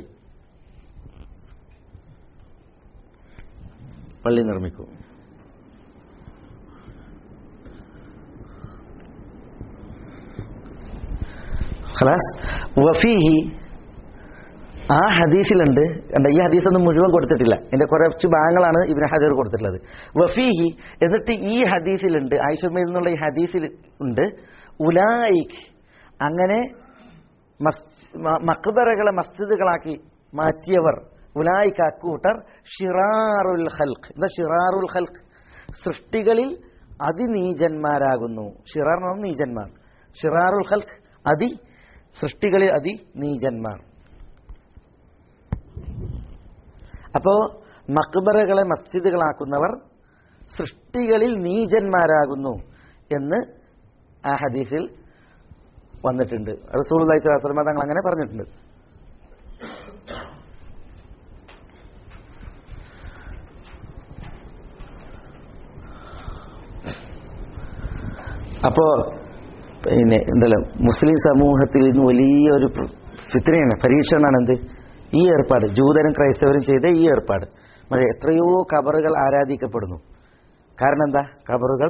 പള്ളി നിർമ്മിക്കും ഖലാസ് വഫീഹി ആ ഹദീസിലുണ്ട് കണ്ട ഈ ഹദീസ് ഒന്നും മുഴുവൻ കൊടുത്തിട്ടില്ല എന്റെ കുറച്ച് ഭാഗങ്ങളാണ് ഇബ്നു ഹജർ കൊടുത്തിട്ടുള്ളത് വഫീഹി എന്നിട്ട് ഈ ഹദീസിലുണ്ട് ആയിഷമ്മയിൽ നിന്നുള്ള ഈ ഹദീസിൽ ഉണ്ട് ഉലായിഖ് അങ്ങനെ മസ് മ- മക്ബറകളെ മസ്ജിദുകളാക്കി മാറ്റിയവർ ഉലായിക്ക് അക്കൂട്ടർ ഷിറാറുൽ ഖൽഖ് എന്താ ഷിറാറുൽ ഖൽഖ് സൃഷ്ടികളിൽ അതിനീചന്മാരാകുന്നു ഷിറാർ എന്ന് പറഞ്ഞാൽ നീചന്മാർ ഷിറാറുൽ ഖൽഖ് അതി സൃഷ്ടികളിൽ അതി നീചന്മാർ അപ്പോ മക്ബറകളെ മസ്ജിദുകളാക്കുന്നവർ സൃഷ്ടികളിൽ നീചന്മാരാകുന്നു എന്ന് ആ ഹദീസിൽ വന്നിട്ടുണ്ട് റസൂൽ അലൈഹിസ്ലാം തങ്ങൾ അങ്ങനെ പറഞ്ഞിട്ടുണ്ട് അപ്പോ പിന്നെ എന്തല്ലോ മുസ്ലിം സമൂഹത്തിൽ ഇന്ന് വലിയൊരു ഫിത്രയാണ് പരീക്ഷണമാണ് എന്ത് ഈ ഏർപ്പാട് ജൂതരും ക്രൈസ്തവരും ചെയ്ത ഈ ഏർപ്പാട് മറ്റേ എത്രയോ കബറുകൾ ആരാധിക്കപ്പെടുന്നു കാരണം എന്താ കബറുകൾ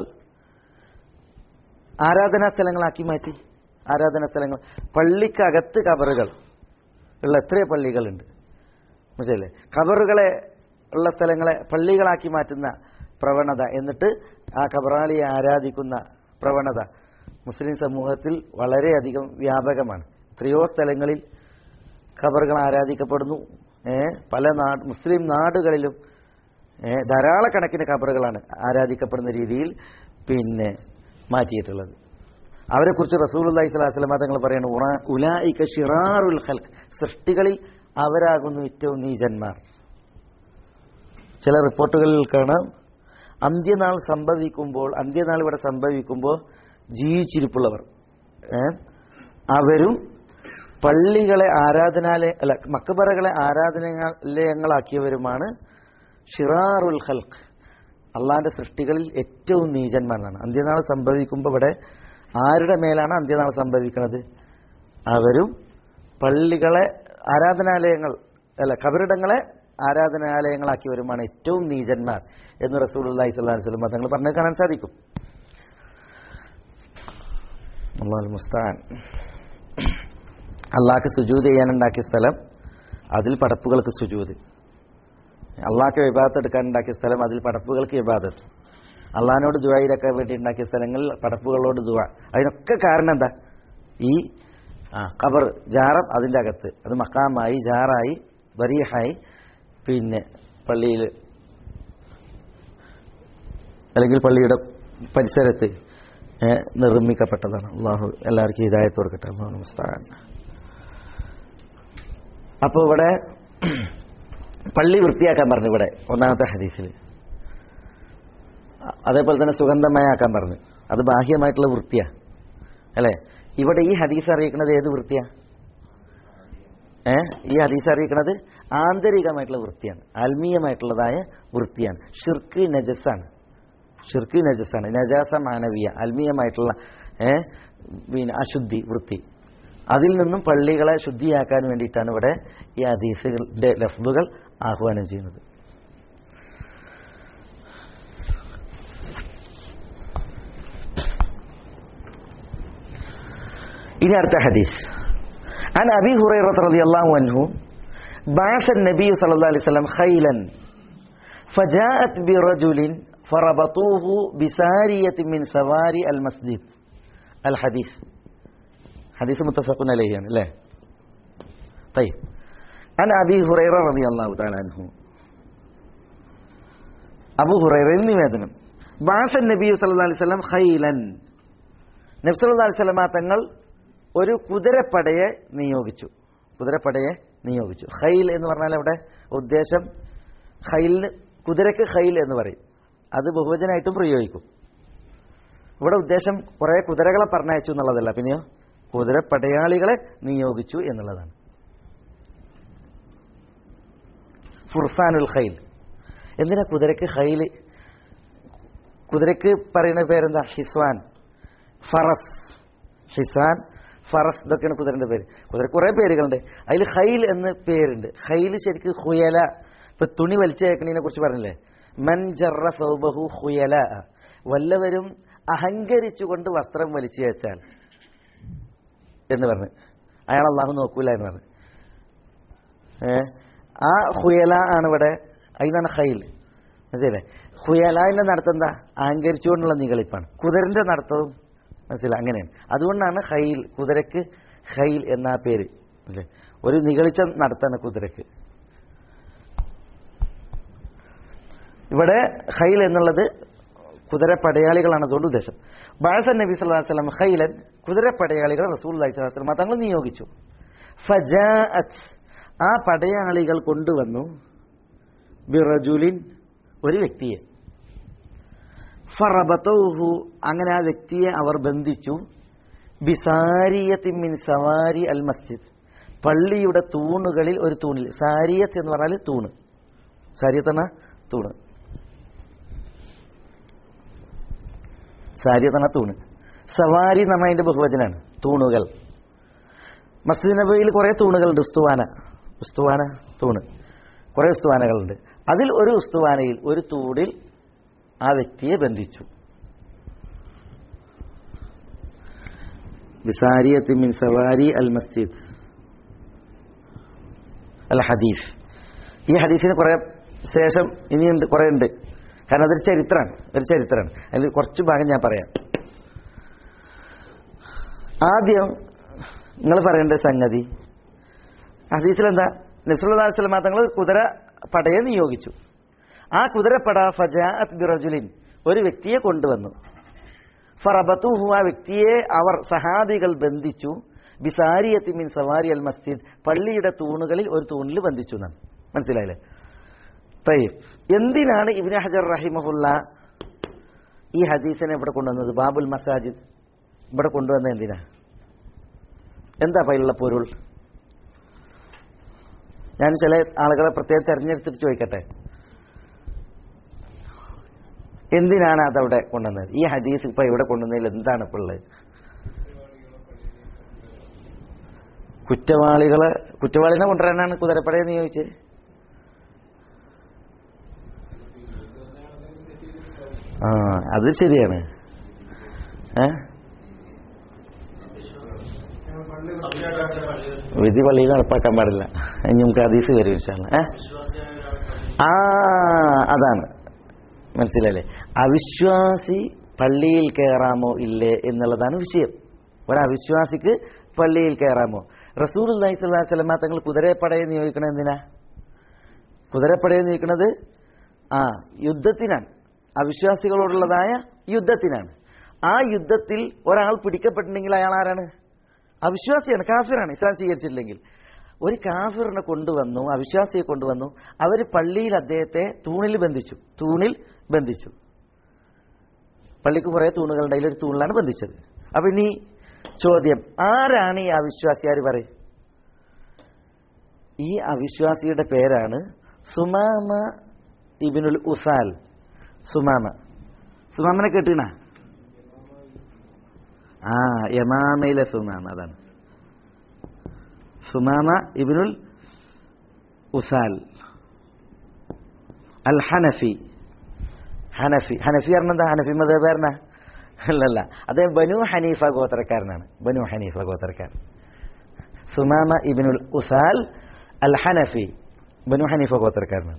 ആരാധനാ സ്ഥലങ്ങളാക്കി മാറ്റി ആരാധനാ സ്ഥലങ്ങൾ പള്ളിക്കകത്ത് കബറുകൾ ഉള്ള എത്രയോ പള്ളികളുണ്ട് മനസ്സിലല്ലേ കബറുകളെ ഉള്ള സ്ഥലങ്ങളെ പള്ളികളാക്കി മാറ്റുന്ന പ്രവണത എന്നിട്ട് ആ കബറാളിയെ ആരാധിക്കുന്ന പ്രവണത മുസ്ലിം സമൂഹത്തിൽ വളരെയധികം വ്യാപകമാണ് എത്രയോ സ്ഥലങ്ങളിൽ ഖബറുകൾ ആരാധിക്കപ്പെടുന്നു ഏ, പല നാട് മുസ്ലിം നാടുകളിലും ഏ, ധാരാളക്കണക്കിന് ഖബറുകളാണ് ആരാധിക്കപ്പെടുന്ന രീതിയിൽ പിന്നെ മാറ്റിയിട്ടുള്ളത് അവരെക്കുറിച്ച് റസൂൽ അള്ളഹി സ്വലാസ്ലമ തങ്ങൾ പറയുന്നു ഉറ- ഉലായിക ഷിറാറുൽ ഖൽഖ് സൃഷ്ടികളിൽ അവരാകുന്നു ഏറ്റവും നീചന്മാർ ചില റിപ്പോർട്ടുകളിൽ കാണാം അന്ത്യനാൾ സംഭവിക്കുമ്പോൾ അന്ത്യനാൾ ഇവിടെ സംഭവിക്കുമ്പോൾ ജീവിച്ചിരിപ്പുള്ളവർ ഏ, അവരും പള്ളികളെ ആരാധനാലയ അല്ല മക്കബറകളെ ആരാധനാലയങ്ങളാക്കിയവരുമാണ് ഷിറാറുൽ ഖൽഖ് അള്ളാന്റെ സൃഷ്ടികളിൽ ഏറ്റവും നീചന്മാരാണ് അന്ത്യനാൾ സംഭവിക്കുമ്പോൾ ഇവിടെ ആരുടെ മേലാണ് അന്ത്യനാൾ സംഭവിക്കുന്നത് അവരും പള്ളികളെ ആരാധനാലയങ്ങൾ അല്ല കബറിടങ്ങളെ ആരാധനാലയങ്ങളാക്കിയവരുമാണ് ഏറ്റവും നീചന്മാർ എന്ന് റസൂൽ അള്ളഹി സ്വല്ലാ വസ്ലം തങ്ങൾ പറഞ്ഞു കാണാൻ സാധിക്കും അള്ളാഹുൽ മുസ്താൻ അള്ളാഹ്ക്ക് സുജൂത് ചെയ്യാനുണ്ടാക്കിയ സ്ഥലം അതിൽ പടപ്പുകൾക്ക് സുജൂത് അള്ളാഹ്ക്ക് വിവാദത്ത് എടുക്കാൻ ഉണ്ടാക്കിയ സ്ഥലം അതിൽ പടപ്പുകൾക്ക് വിവാദത്ത് അള്ളാഹിനോട് ദുവായിരക്കാൻ വേണ്ടി ഉണ്ടാക്കിയ സ്ഥലങ്ങളിൽ പടപ്പുകളോട് ദുവ അതിനൊക്കെ കാരണം എന്താ ഈ ആ ഖബർ ജാറം അതിൻ്റെ അകത്ത് അത് മക്കാമായി ജാറായി ബരീഹായി പിന്നെ പള്ളിയിൽ അല്ലെങ്കിൽ പള്ളിയുടെ പരിസരത്ത് ഏ, നിർമ്മിക്കപ്പെട്ടതാണ് അള്ളാഹു എല്ലാവർക്കും ഹിദായത്ത് കൊടുക്കട്ടെ അള്ളാഹു നമസ്താൻ അപ്പോൾ ഇവിടെ പള്ളി വൃത്തിയാക്കാൻ പറഞ്ഞു ഇവിടെ ഒന്നാമത്തെ ഹദീസിൽ അതേപോലെ തന്നെ സുഗന്ധമയാക്കാൻ പറഞ്ഞു അത് ബാഹ്യമായിട്ടുള്ള വൃത്തിയാ അല്ലേ ഇവിടെ ഈ ഹദീസ് അറിയിക്കുന്നത് ഏത് വൃത്തിയാ ഏ ഈ ഹദീസ് അറിയിക്കുന്നത് ആന്തരികമായിട്ടുള്ള വൃത്തിയാണ് ആത്മീയമായിട്ടുള്ളതായ വൃത്തിയാണ് ഷിർക്ക് നജസാണ് ഷിർക്ക് നജസാണ് നജാസ മാനവീയ ആത്മീയമായിട്ടുള്ള ഏ പിന്നെ അശുദ്ധി വൃത്തി അതിൽ നിന്നും പള്ളികളെ ശുദ്ധിയാക്കാൻ വേണ്ടിയിട്ടാണ് ഇവിടെ ഈ ഹദീസുകളുടെ ലഫ്ലുകൾ ആഹ്വാനം ചെയ്യുന്നത് ഇനി അടുത്ത ഹദീസ് عن أبي هريرة رضي الله عنه بعث النبي صلى الله عليه وسلم خيلا فجاءت برجل فربطوه بسارية من سواري المسجد الحديث حديث متفق عليه يعني لا طيب عن أبي هريرة رضي الله تعالى عنه أبو هريرة നിവേദനം بعث النبي صلى الله عليه وسلم خيلا നബി സല്ലല്ലാഹു അലൈഹി വസല്ലമ തങ്ങൾ ഒരു കുതിരപ്പടയെ നിയോഗിച്ചു കുതിരപ്പടയെ നിയോഗിച്ചു ഖൈൽ എന്ന് പറഞ്ഞാൽ അവിടെ ഉദ്ദേശം ഖൈലിന് കുതിരക്ക് ഖൈൽ എന്ന് പറയും അത് ബഹുവചനായിട്ടും പ്രയോഗിക്കും ഇവിടെ ഉദ്ദേശം കുറെ കുതിരകളെ പറഞ്ഞയച്ചു എന്നുള്ളതല്ല പിന്നെയോ കുതിര പടയാളികളെ നിയോഗിച്ചു എന്നുള്ളതാണ് ഫുർസാനുൽ ഖൈൽ എന്തിനാ കുതിരക്ക് ഖൈല് കുതിരക്ക് പറയുന്ന പേരെന്താ ഹിസ്വാൻ ഫറസ് ഹിസാൻ ഫറസ് ഇതൊക്കെയാണ് കുതിരന്റെ പേര് കുതിര കുറെ പേരുകളുണ്ട് അതിൽ ഖൈൽ എന്ന് പേരുണ്ട് ഖൈൽ ശരിക്കും ഹുയല ഇപ്പൊ തുണി വലിച്ചേക്കണതിനെ കുറിച്ച് പറഞ്ഞില്ലേ മൻ ജറ സൗബഹു ഹുയല വല്ലവരും അഹങ്കരിച്ചുകൊണ്ട് വസ്ത്രം വലിച്ചു വെച്ചാൽ എന്ന് പറഞ്ഞു അയാൾ അള്ളാഹു നോക്കൂല എന്ന് പറഞ്ഞു ഏ ആ ഹുയല ആണ് ഇവിടെ അതിനാണ് ഖൈൽ മനസ്സിലെ ഹുയലാന്റെ നടത്തം എന്താ അഹങ്കരിച്ചുകൊണ്ടുള്ള നികളിപ്പാണ് കുതിരന്റെ നടത്തവും മനസ്സിലായി അങ്ങനെയാണ് അതുകൊണ്ടാണ് ഖൈൽ കുതിരക്ക് ഖൈൽ എന്ന പേര് അല്ലേ ഒരു നികളിച്ച നടത്താണ് കുതിരക്ക് ഇവിടെ ഖൈൽ എന്നുള്ളത് കുതിര പടയാളികളാണ് അതുകൊണ്ട് ഉദ്ദേശം ബാഴ്സൻ നബി സല്ലല്ലാഹു അലൈഹി വസല്ലം ഖൈലൻ കുതിര പടയാളികൾ റസൂൽ അലൈഹി സ്വലാസ്ലം തങ്ങൾ നിയോഗിച്ചു ഫജാഅത്ത് ആ പടയാളികൾ കൊണ്ടുവന്നു ബിറജുലിൻ ഒരു വ്യക്തിയെ ഫറബത്തൗഹു അങ്ങനെ ആ വ്യക്തിയെ അവർ ബന്ധിച്ചു ബിസാരിയത്തിൻ മിൻ സവാരി അൽ മസ്ജിദ് പള്ളിയുടെ തൂണുകളിൽ ഒരു തൂണിൽ സാരിയത്ത് എന്ന് പറഞ്ഞാൽ തൂണ് സാരിയത്ത് എന്ന തൂണ് സാരിയത്ത് എന്ന തൂണ് സവാരി എന്ന് പറഞ്ഞാൽ അതിന്റെ ബഹുവചനാണ് തൂണുകൾ മസ്ജിദ് നബിയിൽ കുറെ തൂണുകളുണ്ട് ഉസ്തുവാന ഉസ്തുവാന തൂണ് കുറെ ഉസ്തുവാനകളുണ്ട് അതിൽ ഒരു ഉസ്തുവാനയിൽ ഒരു തൂണിൽ ആ വ്യക്തിയെ ബന്ധിച്ചു ബിസാരിയത്ത് മിൻ സവാരി അൽ മസ്ജിദ് അൽ ഹദീസ് ഈ ഹദീസിന് കുറെ ശേഷം ഇനിയുണ്ട് കുറെ ഉണ്ട് കാരണം അതൊരു ചരിത്രമാണ് ഒരു ചരിത്രമാണ് അതിൽ കുറച്ച് ഭാഗം ഞാൻ പറയാം ആദ്യം നിങ്ങൾ പറയേണ്ട സംഗതി ഹദീസിലെന്താ നസ്രുല്ലാ വസ്ലമ തങ്ങൾ കുതിര പടയെ നിയോഗിച്ചു ആ കുതിരപ്പട ഫജാഅത്ത് ബിറജുലിൻ ഒരു വ്യക്തിയെ കൊണ്ടുവന്നു ഫറബത്തുഹു ആ വ്യക്തിയെ അവർ സഹാബികൾ ബന്ധിച്ചു ബിസാരിയത്തി മിൻ സവാരി അൽ മസ്ജിദ് പള്ളിയുടെ തൂണുകളിൽ ഒരു തൂണിൽ ബന്ധിച്ചു എന്നാണ് മനസ്സിലായില്ലേ തയ്യബ് എന്തിനാണ് ഇബ്നു ഹജർ റഹിമഹുല്ല ഈ ഹദീസിനെ ഇവിടെ കൊണ്ടുവന്നത് ബാബുൽ മസാജിദ് ഇവിടെ കൊണ്ടുവന്നത് എന്തിനാ എന്താ അതിലുള്ള പൊരുൾ ഞാൻ ചില ആളുകളെ പ്രത്യേകം തെരഞ്ഞെടുത്തിട്ട് ചോദിക്കട്ടെ എന്തിനാണ് അതവിടെ കൊണ്ടുവന്നത് ഈ ഹദീസ് ഇപ്പൊ ഇവിടെ കൊണ്ടുവന്നതിൽ എന്താണ് ഇപ്പൊ ഉള്ളത് കുറ്റവാളികളെ കുറ്റവാളിനെ കൊണ്ടുവരാനാണ് കുതിരപ്പടയെന്ന് ചോദിച്ചത് ആ അത് ശരിയാണ് ഏ വിധി പള്ളിയിൽ നടപ്പാക്കാൻ പാടില്ല ഇനി നമുക്ക് ഹദീസ് വരും ഇൻഷാല്ല ഏ ആ അതാണ് മനസ്സിലല്ലേ അവിശ്വാസി പള്ളിയിൽ കയറാമോ ഇല്ലേ എന്നുള്ളതാണ് വിഷയം ഒരവിശ്വാസിക്ക് പള്ളിയിൽ കയറാമോ റസൂൽ അള്ളഹി സ്വല്ലാ സ്വലമ തങ്ങൾ കുതിരപ്പടയെ നിയോഗിക്കണത് എന്തിനാ കുതിരപ്പടയെ നിയോഗിക്കുന്നത് ആ യുദ്ധത്തിനാണ് അവിശ്വാസികളോടുള്ളതായ യുദ്ധത്തിനാണ് ആ യുദ്ധത്തിൽ ഒരാൾ പിടിക്കപ്പെട്ടിട്ടുണ്ടെങ്കിൽ അയാൾ ആരാണ് അവിശ്വാസിയാണ് കാഫിറാണ് ഇസ്ലാം സ്വീകരിച്ചിട്ടില്ലെങ്കിൽ ഒരു കാഫിറിനെ കൊണ്ടുവന്നു അവിശ്വാസിയെ കൊണ്ടുവന്നു അവർ പള്ളിയിൽ അദ്ദേഹത്തെ തൂണിൽ ബന്ധിച്ചു തൂണിൽ ബന്ധിച്ചു പള്ളിക്ക് കുറേ തൂണുകളുണ്ട് അതിലൊരു തൂണിലാണ് ബന്ധിച്ചത് അപ്പൊ ഇനി ചോദ്യം ആരാണ് ഈ അവിശ്വാസി ആര് പറയും ഈ അവിശ്വാസിയുടെ പേരാണ് സുമാമ ഇബിനുൽ ഉസാൽ സുമാമ സുമാമനെ കേട്ടീണ ആ യമാമയിലെ സുമാമ അതാണ് സുമാമ ഇബിനുൽ ഉസാൽ അൽ ഹനഫി ഹനഫി ഹനഫി പറഞ്ഞെന്താ ഹനഫി മതേബാരന അല്ലല്ല അദ്ദേഹം ബനു ഹനീഫ ഗോത്രക്കാരനാണ് ബനു ഹനീഫ ഗോത്രക്കാരൻ സുമാമ ഇബിനുൽ ഉസാൽ അൽ ഹനഫി ബനു ഹനീഫ ഗോത്രക്കാരനാണ്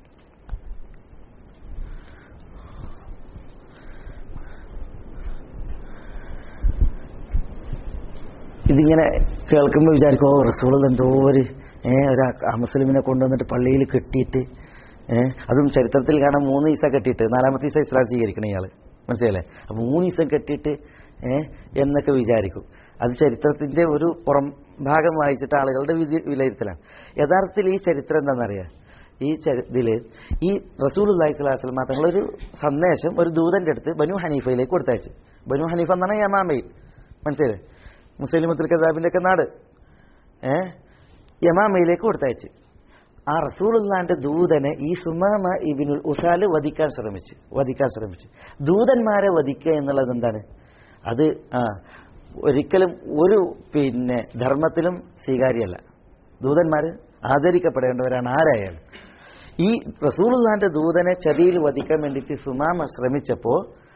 ഇതിങ്ങനെ കേൾക്കുമ്പോൾ വിചാരിക്കും ഓ റസൂൾ എന്തോ ഒരു ഏ ഒരു മുസ്ലിമിനെ കൊണ്ടുവന്നിട്ട് പള്ളിയിൽ കെട്ടിയിട്ട് ഏ അതും ചരിത്രത്തിൽ കാണാൻ മൂന്ന് ദിവസം കെട്ടിയിട്ട് നാലാമത്തെ ദിവസം ഇസ്ലാം സ്വീകരിക്കണം ഇയാൾ മനസ്സിലല്ലേ അപ്പം മൂന്ന് ദിവസം കെട്ടിയിട്ട് ഏ എന്നൊക്കെ വിചാരിക്കും അത് ചരിത്രത്തിന്റെ ഒരു പുറം ഭാഗം വായിച്ചിട്ട് ആളുകളുടെ വിധി വിലയിരുത്തലാണ് യഥാർത്ഥത്തിൽ ഈ ചരിത്രം എന്താണെന്നറിയാം ഈ ഇതിൽ ഈ റസൂൽ അള്ളാഹി സ്വലാഹു വസ്ലമ തങ്ങളൊരു സന്ദേശം ഒരു ദൂതന്റെ അടുത്ത് ബനു ഹനീഫയിലേക്ക് കൊടുത്തയച്ചു ബനു ഹനീഫ എന്നാണ് യമാമയിൽ മനസ്സിലായി മുസ്ലിമത്തുൽ കദാബിന്റെ ഒക്കെ നാട് ഏ യമാമയിലേക്ക് കൊടുത്തയച്ചു ആ റസൂലുള്ളാന്റെ ദൂതനെ ഈ സുമാമ ഇബിനുൽ ഉസാല് വധിക്കാൻ ശ്രമിച്ചു വധിക്കാൻ ശ്രമിച്ചു ദൂതന്മാരെ വധിക്കുക എന്നുള്ളത് എന്താണ് അത് ആ ഒരിക്കലും ഒരു പിന്നെ ധർമ്മത്തിലും സ്വീകാര്യമല്ല ദൂതന്മാര് ആദരിക്കപ്പെടേണ്ടവരാണ് ആരായാലും ഈ റസൂലുള്ളാന്റെ ദൂതനെ ചതിയിൽ വധിക്കാൻ വേണ്ടിയിട്ട് സുമാമ ശ്രമിച്ചപ്പോ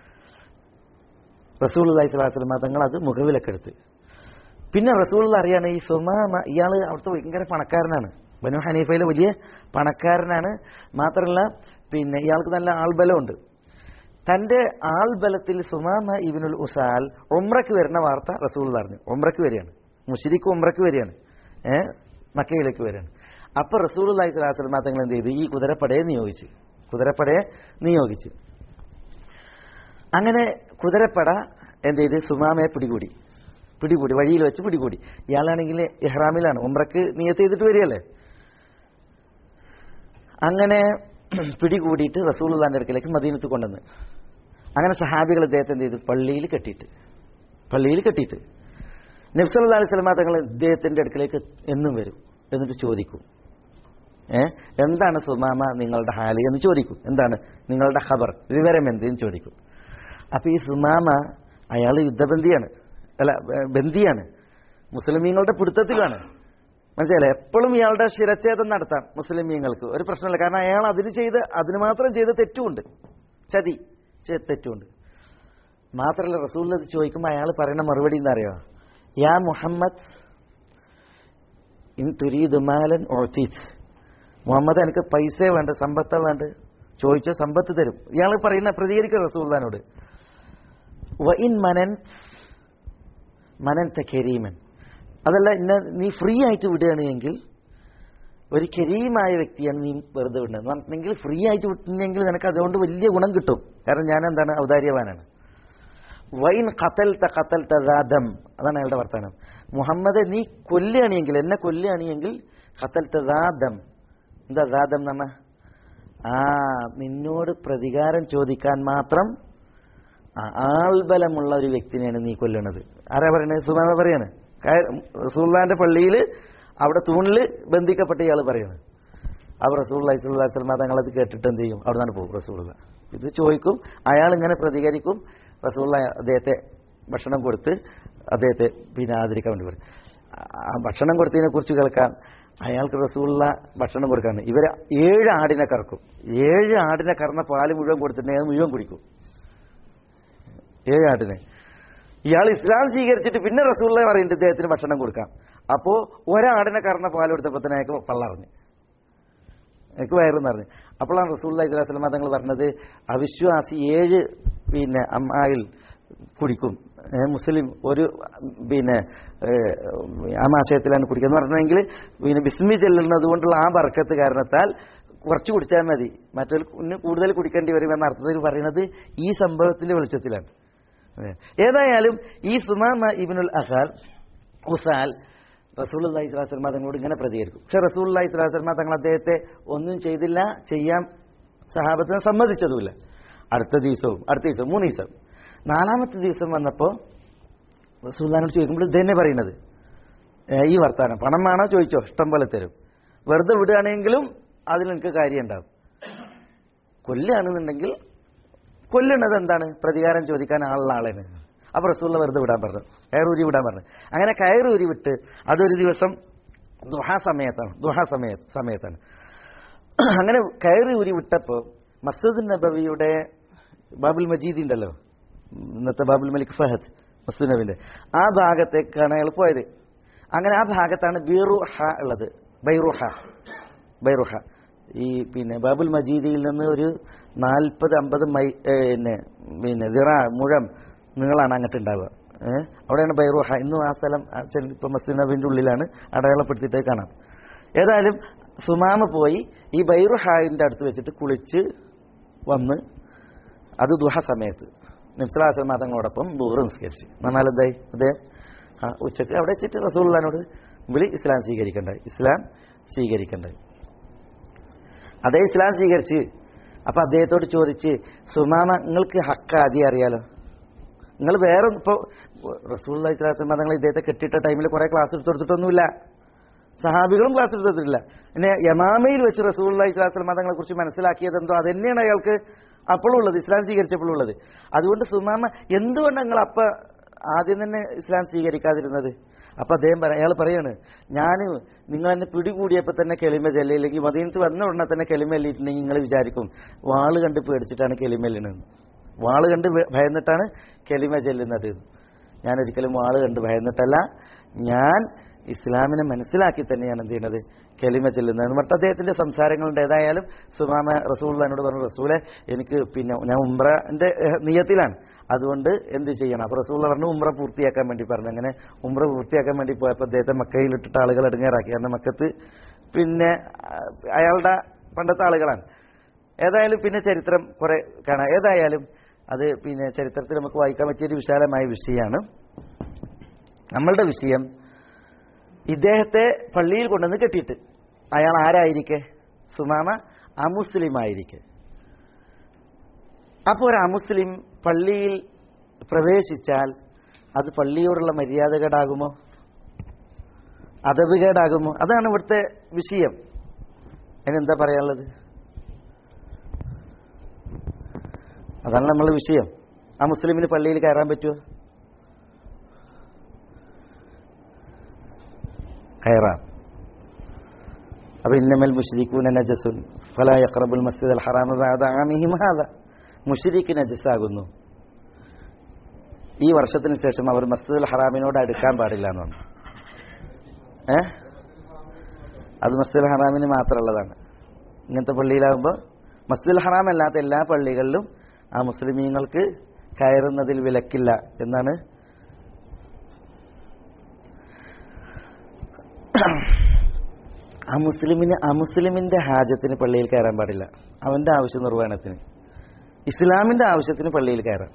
റസൂൽ അള്ളഹി സ്വലാസ്ലമ തങ്ങൾ അത് മുഖവിലക്കെടുത്ത് പിന്നെ റസൂൾ അറിയാണ് ഈ സുമാമ ഇയാൾ അവിടുത്തെ ഭയങ്കര പണക്കാരനാണ് ബനു ഹനീഫയിലെ വലിയ പണക്കാരനാണ് മാത്രമല്ല പിന്നെ ഇയാൾക്ക് നല്ല ആൾബലമുണ്ട് തന്റെ ആൾബലത്തിൽ സുമാമ ഇബിനുൽ ഉസാൽ ഉമ്രക്ക് വരുന്ന വാർത്ത റസൂൾ പറഞ്ഞു ഉമ്രക്ക് വരികയാണ് മുഷിരിക്ക് ഉമ്രക്ക് വരികയാണ് ഏ മക്കയിലേക്ക് വരികയാണ് അപ്പൊ റസൂൾ അള്ളഹി സ്വലാസ്ലമ തങ്ങൾ എന്ത് ചെയ്തു ഈ കുതിരപ്പടയെ നിയോഗിച്ചു കുതിരപ്പടയെ നിയോഗിച്ചു അങ്ങനെ കുതിരപ്പട എന്ത് ചെയ്ത് സുമാമയെ പിടികൂടി പിടികൂടി വഴിയിൽ വെച്ച് പിടികൂടി ഇയാളാണെങ്കിൽ ഇഹ്റാമിലാണ് ഉമ്രക്ക് നിയത്ത് ചെയ്തിട്ട് വരികയല്ലേ അങ്ങനെ പിടികൂടിയിട്ട് റസൂലുള്ളാന്റെ അടുക്കലേക്ക് മദീനത്ത് കൊണ്ടുവന്ന് അങ്ങനെ സഹാബികൾ അദ്ദേഹത്തെ എന്ത് ചെയ്തു പള്ളിയിൽ കെട്ടിയിട്ട് പള്ളിയിൽ കെട്ടിയിട്ട് നബ്സല്ലാ അലൈഹി സ്വലമാ തങ്ങൾ ഇദ്ദേഹത്തിന്റെ അടുക്കലേക്ക് എന്നും വരും എന്നിട്ട് ചോദിക്കും ഏ എന്താണ് സുമാമ നിങ്ങളുടെ ഹാലി എന്ന് ചോദിക്കും എന്താണ് നിങ്ങളുടെ ഖബർ വിവരം എന്തെന്ന് ചോദിക്കും അപ്പൊ ഈ സുമാമ അയാൾ യുദ്ധബന്ധിയാണ് അല്ല ബന്ധിയാണ് മുസ്ലിമീങ്ങളുടെ പിടുത്തത്തിലാണ് മനസ്സിലായില്ലേ എപ്പോഴും ഇയാളുടെ ശിരച്ഛേദം നടത്താം മുസ്ലിമീങ്ങൾക്ക് ഒരു പ്രശ്നമില്ല കാരണം അയാൾ അതിന് ചെയ്ത് അതിന് മാത്രം ചെയ്ത തെറ്റുമുണ്ട് ചതി തെറ്റുമുണ്ട് മാത്രമല്ല റസൂൽ അത് ചോദിക്കുമ്പോൾ അയാൾ പറയുന്ന മറുപടി എന്താ അറിയോ യാ മുഹമ്മദ് ഇൻ തുരീദ് മാലൻ ഓത്തീസ് മുഹമ്മദ് എനിക്ക് പൈസ വേണ്ട സമ്പത്ത വേണ്ട ചോദിച്ച സമ്പത്ത് തരും ഇയാൾ പറയുന്ന പ്രതികരിക്കും റസൂള്ളാനോട് വ ഇൻ മനൻ മനൻ ത കരീമൻ അതല്ല ഇന്ന നീ ഫ്രീ ആയിട്ട് വിടുകയാണെങ്കിൽ ഒരു കരീമായ വ്യക്തിയാണ് നീ വെറുതെ വിടുന്നത് പറഞ്ഞിട്ടുണ്ടെങ്കിൽ ഫ്രീ ആയിട്ട് വിട്ടിട്ടുണ്ടെങ്കിൽ നിനക്ക് അതുകൊണ്ട് വലിയ ഗുണം കിട്ടും കാരണം ഞാൻ എന്താണ് ഔദാര്യവാനാണ് വൈൻ ഖത്തൽ ത ഖത്തൽ തദാദം അതാണ് അയാളുടെ വർത്തമാനം മുഹമ്മദ് നീ കൊല്ലുകയാണെങ്കിൽ എന്നെ കൊല്ലുകയാണെങ്കിൽ ഖത്തൽ തദാദം എന്താ ദാദം എന്ന് പറഞ്ഞാൽ ആ നിന്നോട് പ്രതികാരം ചോദിക്കാൻ മാത്രം ആൾബലമുള്ള ഒരു വ്യക്തിനെയാണ് നീ കൊല്ലണത് ആരാ പറയണത് സുമാമ പറയാണ് സുൽത്താന്റെ പള്ളിയിൽ അവിടെ തൂണിൽ ബന്ധിക്കപ്പെട്ട് ഇയാൾ പറയുന്നത് അപ്പോൾ റസൂൽ അലൈഹി സ്വലമ തങ്ങളത് കേട്ടിട്ട് എന്ത് ചെയ്യും അവിടെ നിന്ന് പോകും റസൂള്ള ഇത് ചോദിക്കും അയാൾ ഇങ്ങനെ പ്രതികരിക്കും റസൂള്ള അദ്ദേഹത്തെ ഭക്ഷണം കൊടുത്ത് അദ്ദേഹത്തെ പിന്നെ ആദരിക്കാൻ വേണ്ടി പറയും ആ ഭക്ഷണം കൊടുത്തതിനെ കുറിച്ച് കേൾക്കാൻ അയാൾക്ക് റസൂള്ള ഭക്ഷണം കൊടുക്കാണ് ഇവർ ഏഴ് ആടിനെ കറക്കും ഏഴ് ആടിനെ കറന്ന പാല് മുഴുവൻ കൊടുത്തിട്ടുണ്ടെങ്കിൽ അത് മുഴുവൻ കുടിക്കും ഏഴ് ആടിനെ ഇയാൾ ഇസ്ലാം സ്വീകരിച്ചിട്ട് പിന്നെ റസൂള്ള പറയുന്നുണ്ട് ഇദ്ദേഹത്തിന് ഭക്ഷണം കൊടുക്കാം അപ്പോൾ ഒരാടിനെ കറന്ന പാൽ കൊടുത്തപ്പോൾ തന്നെ അയാൾക്ക് പള്ളറിഞ്ഞ് എനിക്ക് വയറെന്ന് പറഞ്ഞു അപ്പോഴാണ് റസൂള്ള ഇസ്ലാം സ്വലമ തങ്ങൾ പറഞ്ഞത് അവിശ്വാസി ഏഴ് പിന്നെ അമ്മായിൽ കുടിക്കും ഏ, മുസ്ലിം ഒരു പിന്നെ ഏഹ്, ആമാശയത്തിലാണ് കുടിക്കുന്നത് പറഞ്ഞെങ്കിൽ പിന്നെ ബിസ്മി ചെല്ലുന്നത് കൊണ്ടുള്ള ആ ബർക്കത്ത് കാരണത്താൽ കുറച്ച് കുടിച്ചാൽ മതി മറ്റൊരു കൂടുതൽ കുടിക്കേണ്ടി വരും എന്ന അർത്ഥത്തിൽ പറയുന്നത് ഈ സംഭവത്തിന്റെ വെളിച്ചത്തിലാണ് ഏ. ഏതായാലും ഈ സുമാമ ഇബിനുൽ അഹാൽ ഉസാൽ റസൂൽ അള്ളഹി സ്വലാസ്ലമ തങ്ങളോട് ഇങ്ങനെ പ്രതികരിക്കും പക്ഷെ റസൂൽ അള്ളഹി സ്വലാസ്ലമ തങ്ങൾ അദ്ദേഹത്തെ ഒന്നും ചെയ്തില്ല ചെയ്യാൻ സഹാബത്തിനെ സമ്മതിച്ചതുമില്ല അടുത്ത ദിവസവും അടുത്ത ദിവസവും മൂന്ന് ദിവസം നാലാമത്തെ ദിവസം വന്നപ്പോൾ റസൂല്ലാനോട് ചോദിക്കുമ്പോൾ ഇത് തന്നെ പറയുന്നത് ഏ, ഈ വർത്താനം പണം വേണോ ചോദിച്ചോ ഇഷ്ടം പോലെ തരും വെറുതെ വിടുകയാണെങ്കിലും അതിൽ എനിക്ക് കാര്യം ഉണ്ടാവും കൊല്ലുകയാണെന്നുണ്ടെങ്കിൽ കൊല്ലുന്നത് എന്താണ് പ്രതികാരം ചോദിക്കാൻ ആളുള്ള ആളാണ് അപ്പൊ റസൂള്ള വെറുതെ വിടാൻ പറഞ്ഞു കയറൂരി വിടാൻ പറഞ്ഞു അങ്ങനെ കയറൂരി വിട്ട് അതൊരു ദിവസം ദുഹാ സമയത്താണ് ദുഹാ സമയ സമയത്താണ് അങ്ങനെ കയറി ഊരി വിട്ടപ്പോൾ മസൂദ് നബവിയുടെ ബാബുൽ മജീദ് ഉണ്ടല്ലോ ഇന്നത്തെ ബാബുൽ മലിക് ഫഹദ് മസൂദ് നബിന്റെ ആ ഭാഗത്തേക്കാണ് അയാൾ പോയത് അങ്ങനെ ആ ഭാഗത്താണ് ബീറുഹ ഉള്ളത് ബൈറുഹ ബൈറുഹ ഈ പിന്നെ ബാബുൽ മജീദിയിൽ നിന്ന് ഒരു നാൽപ്പത് അമ്പത് മൈ ഏ, പിന്നെ പിന്നെ ദിറ മുഴം നിങ്ങളാണ് അങ്ങോട്ട് ഉണ്ടാവുക ഏഹ് അവിടെയാണ് ബൈറുഹ ഇന്നും ആ സ്ഥലം ആ ചെൽ- ഇപ്പൊ മസ്ജിദ് നബിന്റെ ഉള്ളിലാണ് അടയാളപ്പെടുത്തിയിട്ട് കാണാം ഏതായാലും സുമാമ പോയി ഈ ബൈറുഹായിന്റെ അടുത്ത് വെച്ചിട്ട് കുളിച്ച് വന്ന് അത് ദുഹ സമയത്ത് നിംസലാസൽ തങ്ങളോടൊപ്പം ദൂറ് നിസ്കരിച്ച് എന്നാൽ എന്തായി അദ്ദേഹം ആ ഉച്ചക്ക് അവിടെ വെച്ചിട്ട് റസൂള്ളാനോട് വിളി ഇസ്ലാം സ്വീകരിക്കണ്ടായി ഇസ്ലാം സ്വീകരിക്കണ്ടായി അതേ ഇസ്ലാം സ്വീകരിച്ച് അപ്പൊ അദ്ദേഹത്തോട് ചോദിച്ച് സുമാമ നിങ്ങൾക്ക് ഹക്ക ആദ്യം അറിയാലോ നിങ്ങൾ വേറെ ഇപ്പോൾ റസൂൽ ഇസ്ലാം തങ്ങൾ ഇദ്ദേഹത്തെ കെട്ടിയിട്ട ടൈമിൽ കുറെ ക്ലാസ് എടുത്ത് കൊടുത്തിട്ടൊന്നുമില്ല സഹാബികളും ക്ലാസ് എടുത്തിട്ടില്ല പിന്നെ യമാമയിൽ വെച്ച് റസൂൽ ഇസ്ലാം തങ്ങളെ കുറിച്ച് മനസ്സിലാക്കിയത് എന്തോ അത് തന്നെയാണ് അയാൾക്ക് അപ്പോഴും ഉള്ളത് ഇസ്ലാം സ്വീകരിച്ചപ്പോഴും ഉള്ളത് അതുകൊണ്ട് സുമാമ എന്തുകൊണ്ട് നിങ്ങൾ അപ്പ ആദ്യം തന്നെ ഇസ്ലാം സ്വീകരിക്കാതിരുന്നത് അപ്പൊ അദ്ദേഹം പറ അയാൾ പറയാണ് ഞാൻ നിങ്ങൾ എന്നെ പിടികൂടിയപ്പോൾ തന്നെ കെളിമ ചെല്ലില്ലെങ്കിൽ മദീനത്ത് വന്ന ഉടനെ തന്നെ കെളിമ എല്ലിയിട്ടുണ്ടെങ്കിൽ നിങ്ങൾ വിചാരിക്കും വാള് കണ്ട് പേടിച്ചിട്ടാണ് കെളിമ എല്ലുന്നത് വാള് കണ്ട് ഭ- ഭയന്നിട്ടാണ് കെളിമ ചെല്ലുന്നത് ഞാൻ ഒരിക്കലും വാള് കണ്ട് ഭയന്നിട്ടല്ല ഞാൻ ഇസ്ലാമിനെ മനസ്സിലാക്കി തന്നെയാണ് എന്ത് ചെയ്യുന്നത് കെളിമ ചെല്ലുന്നത് മറ്റ് അദ്ദേഹത്തിന്റെ സംസാരങ്ങളുണ്ട് ഏതായാലും സുമാമ റസൂലിനോട് പറഞ്ഞു റസൂലെ എനിക്ക് പിന്നെ ഞാൻ ഉംറന്റെ ഏഹ്, നിയത്തിലാണ് അതുകൊണ്ട് എന്ത് ചെയ്യണം അപ്പൊ റസൂൽ പറഞ്ഞു ഉംറ പൂർത്തിയാക്കാൻ വേണ്ടി പറഞ്ഞു അങ്ങനെ ഉംറ പൂർത്തിയാക്കാൻ വേണ്ടി പോയപ്പോൾ അദ്ദേഹത്തെ മക്കയിലിട്ടിട്ട് ആളുകൾ എടുങ്ങേറാക്കി കാരണം മക്കത്ത് പിന്നെ ആ, അയാളുടെ പണ്ടത്തെ ആളുകളാണ് ഏതായാലും പിന്നെ ചരിത്രം കുറെ കാണാം ഏതായാലും അത് പിന്നെ ചരിത്രത്തിൽ നമുക്ക് വായിക്കാൻ പറ്റിയൊരു വിശാലമായ വിഷയമാണ് നമ്മളുടെ വിഷയം ഇദ്ദേഹത്തെ പള്ളിയിൽ കൊണ്ടുവന്ന് കെട്ടിയിട്ട് അയാൾ ആരായിരിക്കെ സുമാമ അമുസ്ലിം ആയിരിക്കെ അപ്പോൾ ഒരു അമുസ്ലിം പള്ളിയിൽ പ്രവേശിച്ചാൽ അത് പള്ളിയോടുള്ള മര്യാദകേടാകുമോ അതവുകേടാകുമോ അതാണ് ഇവിടുത്തെ വിഷയം അതിനെന്താ പറയാനുള്ളത് അതാണ് നമ്മളെ വിഷയം ആ മുസ്ലിമിന് പള്ളിയിൽ കയറാൻ പറ്റുമോ കയറാം അപ്പൊ ഇന്നമൽ മുഷ്രിഖൂന നജസുൻ ഫലാ യഖറബുൽ മസ്ജിദ് അൽ ഹറാമ ബഅദ ആമിഹിം ഹാദ മുഷ്രിഖ് നജസാകുന്നു ഈ വർഷത്തിന് ശേഷം അവർ മസ്ജിദ് അൽ ഹറാമിനോട് അടുക്കാൻ പാടില്ല എന്നാണ് ഏ അത് മസ്ജിദ് അൽ ഹറാമിന് മാത്രമുള്ളതാണ് ഇങ്ങനത്തെ പള്ളിയിലാകുമ്പോൾ മസ്ജിദ് അൽ ഹറാം അല്ലാത്ത എല്ലാ പള്ളികളിലും ആ മുസ്ലിമീങ്ങൾക്ക് കയറുന്നതിൽ വിലക്കില്ല എന്നാണ് ആ മുസ്ലിമിന് ആ മുസ്ലിമിന്റെ ഹാജത്തിന് പള്ളിയിൽ കയറാൻ പാടില്ല അവന്റെ ആവശ്യ നിർവഹണത്തിന് ഇസ്ലാമിന്റെ ആവശ്യത്തിന് പള്ളിയിൽ കയറാം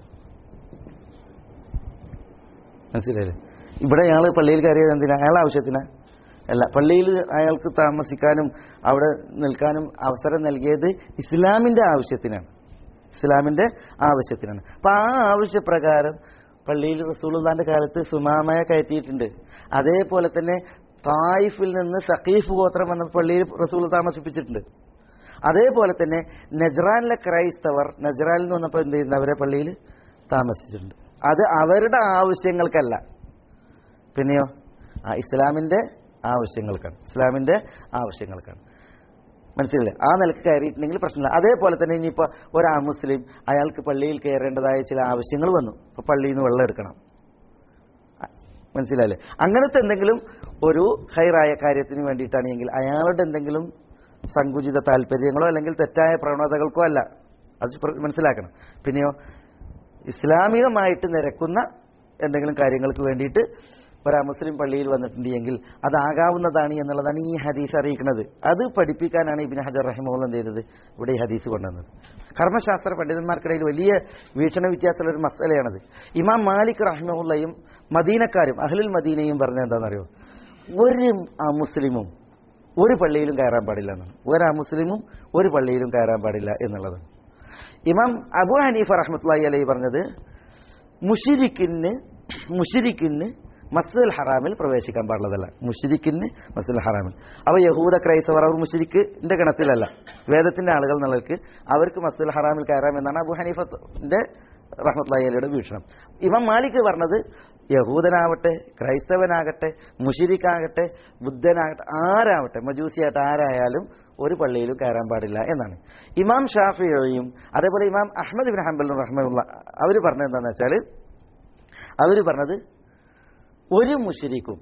മനസ്സിലായില്ലേ ഇവിടെ അയാൾ പള്ളിയിൽ കയറിയത് എന്തിനാ അയാളെ ആവശ്യത്തിനാ അല്ല പള്ളിയിൽ അയാൾക്ക് താമസിക്കാനും അവിടെ നിൽക്കാനും അവസരം നൽകിയത് ഇസ്ലാമിന്റെ ആവശ്യത്തിനാണ് ഇസ്ലാമിന്റെ ആവശ്യത്തിനാണ് അപ്പൊ ആ ആവശ്യപ്രകാരം പള്ളിയിൽ റസൂലുള്ളാന്റെ കാലത്ത് സുമാമയെ കയറ്റിയിട്ടുണ്ട് അതേപോലെ തന്നെ തായിഫിൽ നിന്ന് സഖീഫ് ഗോത്രം എന്ന പള്ളിയിൽ റസൂൽ താമസിപ്പിച്ചിട്ടുണ്ട് അതേപോലെ തന്നെ നജ്റാനിലെ ക്രൈസ്തവർ നജ്റാനിൽ നിന്ന് വന്നപ്പോൾ എന്ത് ചെയ്യുന്നു അവരെ പള്ളിയിൽ താമസിച്ചിട്ടുണ്ട് അത് അവരുടെ ആവശ്യങ്ങൾക്കല്ല പിന്നെയോ ആ ഇസ്ലാമിന്റെ ആവശ്യങ്ങൾക്കാണ് ഇസ്ലാമിന്റെ ആവശ്യങ്ങൾക്കാണ് മനസ്സിലായില്ലേ ആ നിലക്ക് കയറിയിട്ടുണ്ടെങ്കിൽ പ്രശ്നമില്ല അതേപോലെ തന്നെ ഇനിയിപ്പോൾ ഒരു മുസ്ലിം അയാൾക്ക് പള്ളിയിൽ കയറേണ്ടതായ ചില ആവശ്യങ്ങൾ വന്നു ഇപ്പോൾ പള്ളിയിൽ നിന്ന് വെള്ളം എടുക്കണം അ- മനസ്സിലായില്ലേ അങ്ങനത്തെ എന്തെങ്കിലും ഒരു ഹൈറായ കാര്യത്തിന് വേണ്ടിയിട്ടാണെങ്കിൽ അയാളുടെ എന്തെങ്കിലും സങ്കുചിത താല്പര്യങ്ങളോ അല്ലെങ്കിൽ തെറ്റായ പ്രവണതകൾക്കോ അല്ല അത് പ്ര- മനസ്സിലാക്കണം പിന്നെയോ ഇസ്ലാമികമായിട്ട് നിരക്കുന്ന എന്തെങ്കിലും കാര്യങ്ങൾക്ക് വേണ്ടിയിട്ട് ഒരു മുസ്ലിം പള്ളിയിൽ വന്നിട്ടുണ്ടെങ്കിൽ അതാകാവുന്നതാണ് എന്നുള്ളതാണ് ഈ ഹദീസ് അറിയിക്കുന്നത് അത് പഠിപ്പിക്കാനാണ് ഇബിൻ ഹജർ റഹിമുള്ള എന്ത് ചെയ്തത് ഇവിടെ ഈ ഹദീസ് കൊണ്ടുവന്നത് കർമ്മശാസ്ത്ര പണ്ഡിതന്മാർക്കിടയിൽ വലിയ വീക്ഷണ വ്യത്യാസമുള്ള ഒരു മസലയാണത് ഇമാം മാലിക് റഹിമുള്ളയും മദീനക്കാരും അഹ്ലുൽ മദീനയും പറഞ്ഞ എന്താണെന്നറിയോ ഒരു മുസ്ലിമും ഒരു പള്ളിയിലും കയറാൻ പാടില്ല എന്നാണ് ഒരു മുസ്ലിമും ഒരു പള്ളിയിലും കയറാൻ പാടില്ല എന്നുള്ളതാണ് ഇമാം അബു ഹനീഫ റഹ്മത്തുള്ളി അലൈ പറഞ്ഞത് മുഷിരിക്കിന് മുഷിരിക്കിന് മസ്ജിദുൽ ഹറാമിൽ പ്രവേശിക്കാൻ പാടുള്ളതല്ല മുഷിരിക്കിന് മസ്ജിദുൽ ഹറാമിൽ അവ യഹൂദ ക്രൈസ്തവർ അവർ മുഷിരിക്കിന്റെ ഗണത്തിലല്ല വേദത്തിന്റെ ആളുകൾ എന്നുള്ളവർക്ക് അവർക്ക് മസ്ജിദുൽ ഹറാമിൽ കയറാം എന്നാണ് അബു ഹനീഫന്റെ റഹ്മത്തുള്ളി അലിയുടെ വീക്ഷണം ഇമാം മാലിക് പറഞ്ഞത് യഹൂദനാവട്ടെ ക്രൈസ്തവനാകട്ടെ മുഷിരിക്കാകട്ടെ ബുദ്ധനാകട്ടെ ആരാവട്ടെ മജൂസിയായിട്ട് ആരായാലും ഒരു പള്ളിയിലും കയറാൻ പാടില്ല എന്നാണ് ഇമാം ഷാഫിയും അതേപോലെ ഇമാം അഹമ്മദ് ബിൻ ഹംബൽ റഹ്മുള്ള അവർ പറഞ്ഞത് എന്താണെന്ന് വെച്ചാൽ അവർ പറഞ്ഞത് ഒരു മുഷിരിക്കും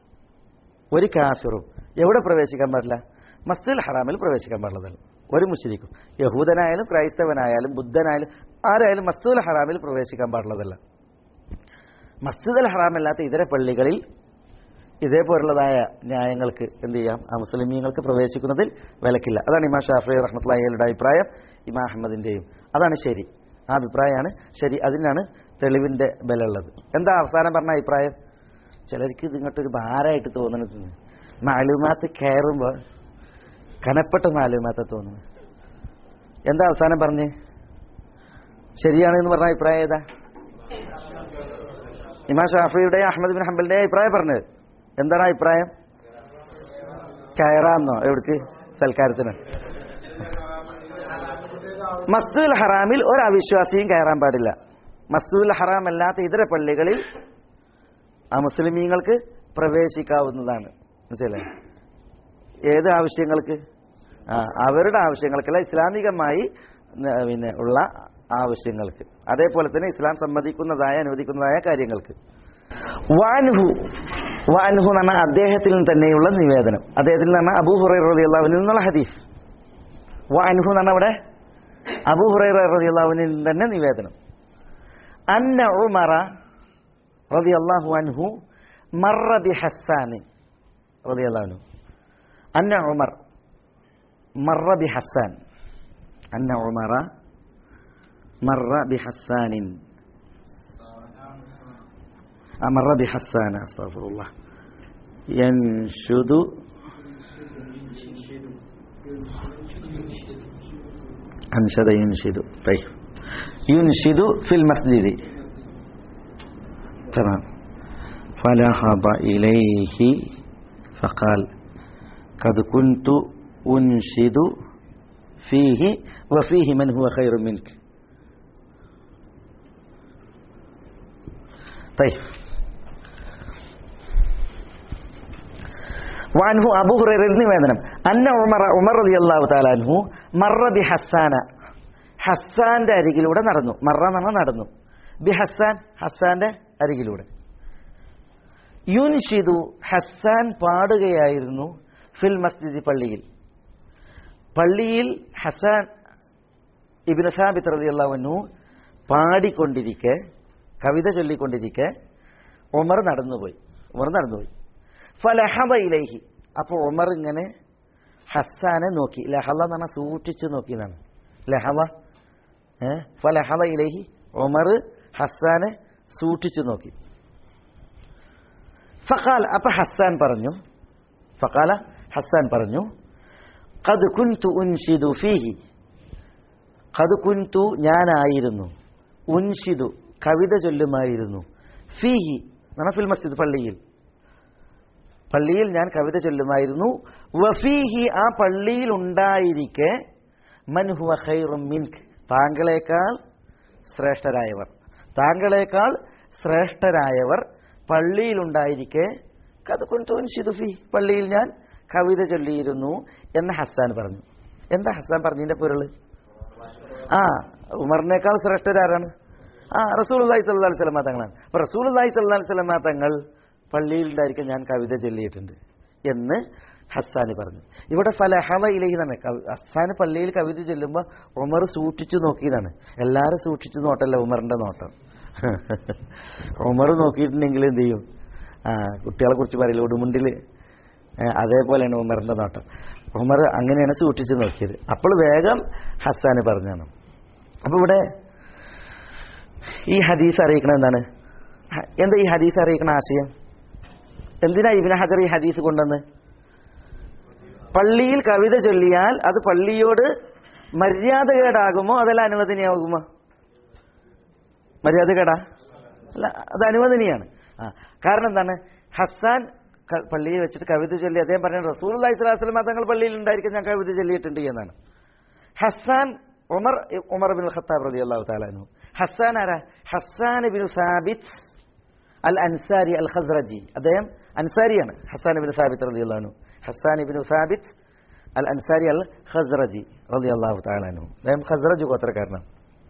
ഒരു കാഫിറും എവിടെ പ്രവേശിക്കാൻ പാടില്ല മസ്ജിദുൽ ഹറാമിൽ പ്രവേശിക്കാൻ പാടുള്ളതല്ല ഒരു മുഷിരിക്കും യഹൂദനായാലും ക്രൈസ്തവനായാലും ബുദ്ധനായാലും ആരായാലും മസ്ജിദുൽ ഹറാമിൽ പ്രവേശിക്കാൻ പാടുള്ളതല്ല മസ്ജിദുൽ ഹറാമല്ലാത്ത ഇതര പള്ളികളിൽ ഇതേപോലുള്ളതായ ന്യായങ്ങൾക്ക് എന്ത് ചെയ്യാം ആ മുസ്ലിമീങ്ങൾക്ക് പ്രവേശിക്കുന്നതിൽ വിലക്കില്ല അതാണ് ഇമാ ഷാഫി റഹ്മത്തുള്ളയുടെ അഭിപ്രായം ഇമാ അഹമ്മദിന്റെയും അതാണ് ശരി ആ അഭിപ്രായമാണ് ശരി അതിനാണ് തെളിവിന്റെ ബലമുള്ളത് എന്താ അവസാനം പറഞ്ഞ അഭിപ്രായം ചിലർക്ക് ഇത് ഇങ്ങോട്ടൊരു ഭാരമായിട്ട് തോന്നുന്നത് മാലുമാത്ത് കയറുമ്പോൾ കനപ്പെട്ട മാലുമാത്ത തോന്നുന്നു എന്താ അവസാനം പറഞ്ഞ് ശരിയാണ് എന്ന് പറഞ്ഞ അഭിപ്രായം ഏതാ ഇമാം ഷാഫിയുടെ അഹമ്മദ് ബിൻ ഹംബലിന്റെ അഭിപ്രായം പറഞ്ഞത് എന്താണ് അഭിപ്രായം കയറാന്നോ എവിടേക്ക് സൽക്കാരത്തിന് മസ്ജിദുൽ ഹറാമിൽ ഒരു അവിശ്വാസിയും കയറാൻ പാടില്ല മസ്ജിദുൽ ഹറാം അല്ലാത്ത ഇതര പള്ളികളിൽ ആ മുസ്ലിമീങ്ങൾക്ക് പ്രവേശിക്കാവുന്നതാണ് മനസ്സിലായി ഏത് ആവശ്യങ്ങൾക്ക് ആ അവരുടെ ആവശ്യങ്ങൾക്കല്ല ഇസ്ലാമികമായി ന- പിന്നെ ഉള്ള ആവശ്യങ്ങൾക്ക് അതേപോലെ തന്നെ ഇസ്ലാം സമ്മതിക്കുന്നതായ അനുവദിക്കുന്നതായ കാര്യങ്ങൾക്ക് വാൻഹു വാൻഹു എന്ന് പറഞ്ഞാൽ അദ്ദേഹത്തിൽ നിന്ന് തന്നെയുള്ള നിവേദനം അദ്ദേഹത്തിൽ നിന്ന് പറഞ്ഞാൽ അബൂ ഹുറൈ റളിയല്ലാഹുവിൽ നിന്നുള്ള ഹദീസ് വാൻഹു എന്ന് പറഞ്ഞാൽ അവിടെ അബൂ ഹുറൈ റളിയല്ലാഹുവിൽ തന്നെ നിവേദനം അന്ന ഉമറ റളിയല്ലാഹു അൻഹു മറ ബി ഹസ്സാൻ റളിയല്ലാഹു അൻഹു അന്ന ഉമർ മറ ബി ഹസ്സാൻ അന്ന ഉമറ മറ ബി ഹസ്സാനിൻ مر بحسان استغفر الله ينشد أنشد ينشد طيب ينشد في المسجد تمام فلحظ إليه فقال قد كنت أنشد فيه وفيه من هو خير منك طيب വാൻഹു അബു ഹുറൈറയിൽ നിവേദനം അന്ന ഉമർ ഉമർ റളിയല്ലാഹു തആല അൻഹു മറ ബി ഹസ്സാന ഹസ്സാന്റെ അരികിലൂടെ നടന്നു മറ എന്ന് പറഞ്ഞാൽ നടന്നു ബി ഹസ്സാൻ ഹസ്സാന്റെ അരികിലൂടെ യുൻഷിദു ഹസ്സാൻ പാടുകയായിരുന്നു ഫിൽ മസ്ജിദ് പള്ളിയിൽ പള്ളിയിൽ ഹസ്സാൻ ഇബ്നു സാബിത്ത് റളിയല്ലാഹു അൻഹു പാടിക്കൊണ്ടിരിക്കെ കവിത ചൊല്ലിക്കൊണ്ടിരിക്കെ ഉമർ നടന്നുപോയി ഉമർ നടന്നുപോയി ഫലഹദ ഇലൈഹി അപ്പോൾ ഉമർ ഇങ്ങനെ ഹസ്സാനെ നോക്കി ലഹള എന്ന് പറഞ്ഞാൽ സൂക്ഷിച്ചു നോക്കി എന്നാണ് ലഹള ഏ ഫലഹദ ഇലൈഹി ഉമർ ഹസ്സാനെ സൂക്ഷിച്ചു നോക്കി ഫഖാൽ അപ്പൊ ഹസ്സാൻ പറഞ്ഞു ഫഖാല ഹസ്സാൻ പറഞ്ഞു ഖദ് കുൻതു ഉൻഷിദു ഫീഹി ഖദ് കുൻതു ഞാനായിരുന്നു ഉൻഷിദു കവിത ചൊല്ലുമായിരുന്നു ഫീഹി നമ്മ ഫിൽ മസ്ജിദ് പള്ളിയിൽ പള്ളിയിൽ ഞാൻ കവിത ചൊല്ലുമായിരുന്നു വഫീഹി ആ പള്ളിയിൽ ഉണ്ടായിരിക്കെ മൻഹുവ ഖൈറും മിൻക് താങ്കളെക്കാൾ ശ്രേഷ്ഠരായവർ താങ്കളെക്കാൾ ശ്രേഷ്ഠരായവർ പള്ളിയിലുണ്ടായിരിക്കെ കഥക്കുൻതോൻ ഷിദുഫി പള്ളിയിൽ ഞാൻ കവിത ചൊല്ലിയിരുന്നു എന്ന് ഹസ്സാൻ പറഞ്ഞു എന്താ ഹസ്സാൻ പറഞ്ഞതിന്റെ പൊരുള് ആ ഉമറിനേക്കാൾ ശ്രേഷ്ഠരാരാണ് ആ റസൂൽ അള്ളഹി സല്ലാ സ്വലമ തങ്ങളാണ് അപ്പൊ റസൂൽ അള്ളഹി സല്ലാ സ്വലമ തങ്ങൾ പള്ളിയിലുണ്ടായിരിക്കും ഞാൻ കവിത ചൊല്ലിയിട്ടുണ്ട് എന്ന് ഹസ്സാന് പറഞ്ഞു ഇവിടെ ഫലഹവ ഇലഹി തന്നെ കവി- ഹസ്സാന് പള്ളിയിൽ കവിത ചൊല്ലുമ്പോൾ ഉമർ സൂക്ഷിച്ചു നോക്കിയതാണ് എല്ലാവരും സൂക്ഷിച്ചു നോട്ടല്ല ഉമറിന്റെ നോട്ടം ഉമർ നോക്കിയിട്ടുണ്ടെങ്കിൽ എന്ത് ചെയ്യും ആ കുട്ടികളെ കുറിച്ച് പറയില്ല ഉടുമുണ്ടിൽ അതേപോലെയാണ് ഉമറിന്റെ നോട്ടം ഉമർ അങ്ങനെയാണ് സൂക്ഷിച്ചു നോക്കിയത് അപ്പോൾ വേഗം ഹസ്സാന് പറഞ്ഞാണ് അപ്പൊ ഇവിടെ ഈ ഹദീസ് അറിയിക്കണ എന്താണ് ഹ- എന്താ ഈ ഹദീസ് അറിയിക്കണ ആശയം എന്തിനാ ഇബിന് ഹജർ ഈ ഹദീസ് കൊണ്ടുവന്ന് പള്ളിയിൽ കവിത ചൊല്ലിയാൽ അത് പള്ളിയോട് മര്യാദകേടാകുമോ അതല്ല അനുവദനീയമാകുമോ മര്യാദകേടാ അല്ല അത് അനുവദനീയാണ് ആ കാരണം എന്താണ് ഹസ്സാൻ ക- പള്ളിയിൽ വെച്ചിട്ട് കവിത ചൊല്ലി അദ്ദേഹം പറഞ്ഞ റസൂൽ അലൈഹി സ്വലാസ്ലം തങ്ങൾ പള്ളിയിൽ ഉണ്ടായിരിക്കും ഞാൻ കവിത ചൊല്ലിയിട്ടുണ്ട് എന്നാണ് ഹസ്സാൻ ഉമർ ഉമർ ബിൻ ഖത്താബ് റതി അള്ളാഹു താലാനു ഹസ്സാൻ ആരാ ഹസ്സാൻ ബിൻ സാബിത്ത് അൽ അൻസാരി അൽ ഖസ്റജി അദ്ദേഹം അൻസാരിയാണ് ഹസ്സാൻ ബിൻ സാബിത്ത് റതി അള്ളാഹു ഹസ്സാൻ ബിൻ സാബിത്ത് അൽ അൻസാരി അൽ ഖസ്റജി റതി അള്ളാഹു താലാനു അദ്ദേഹം ഖസ്റജ് ഗോത്രക്കാരനാണ്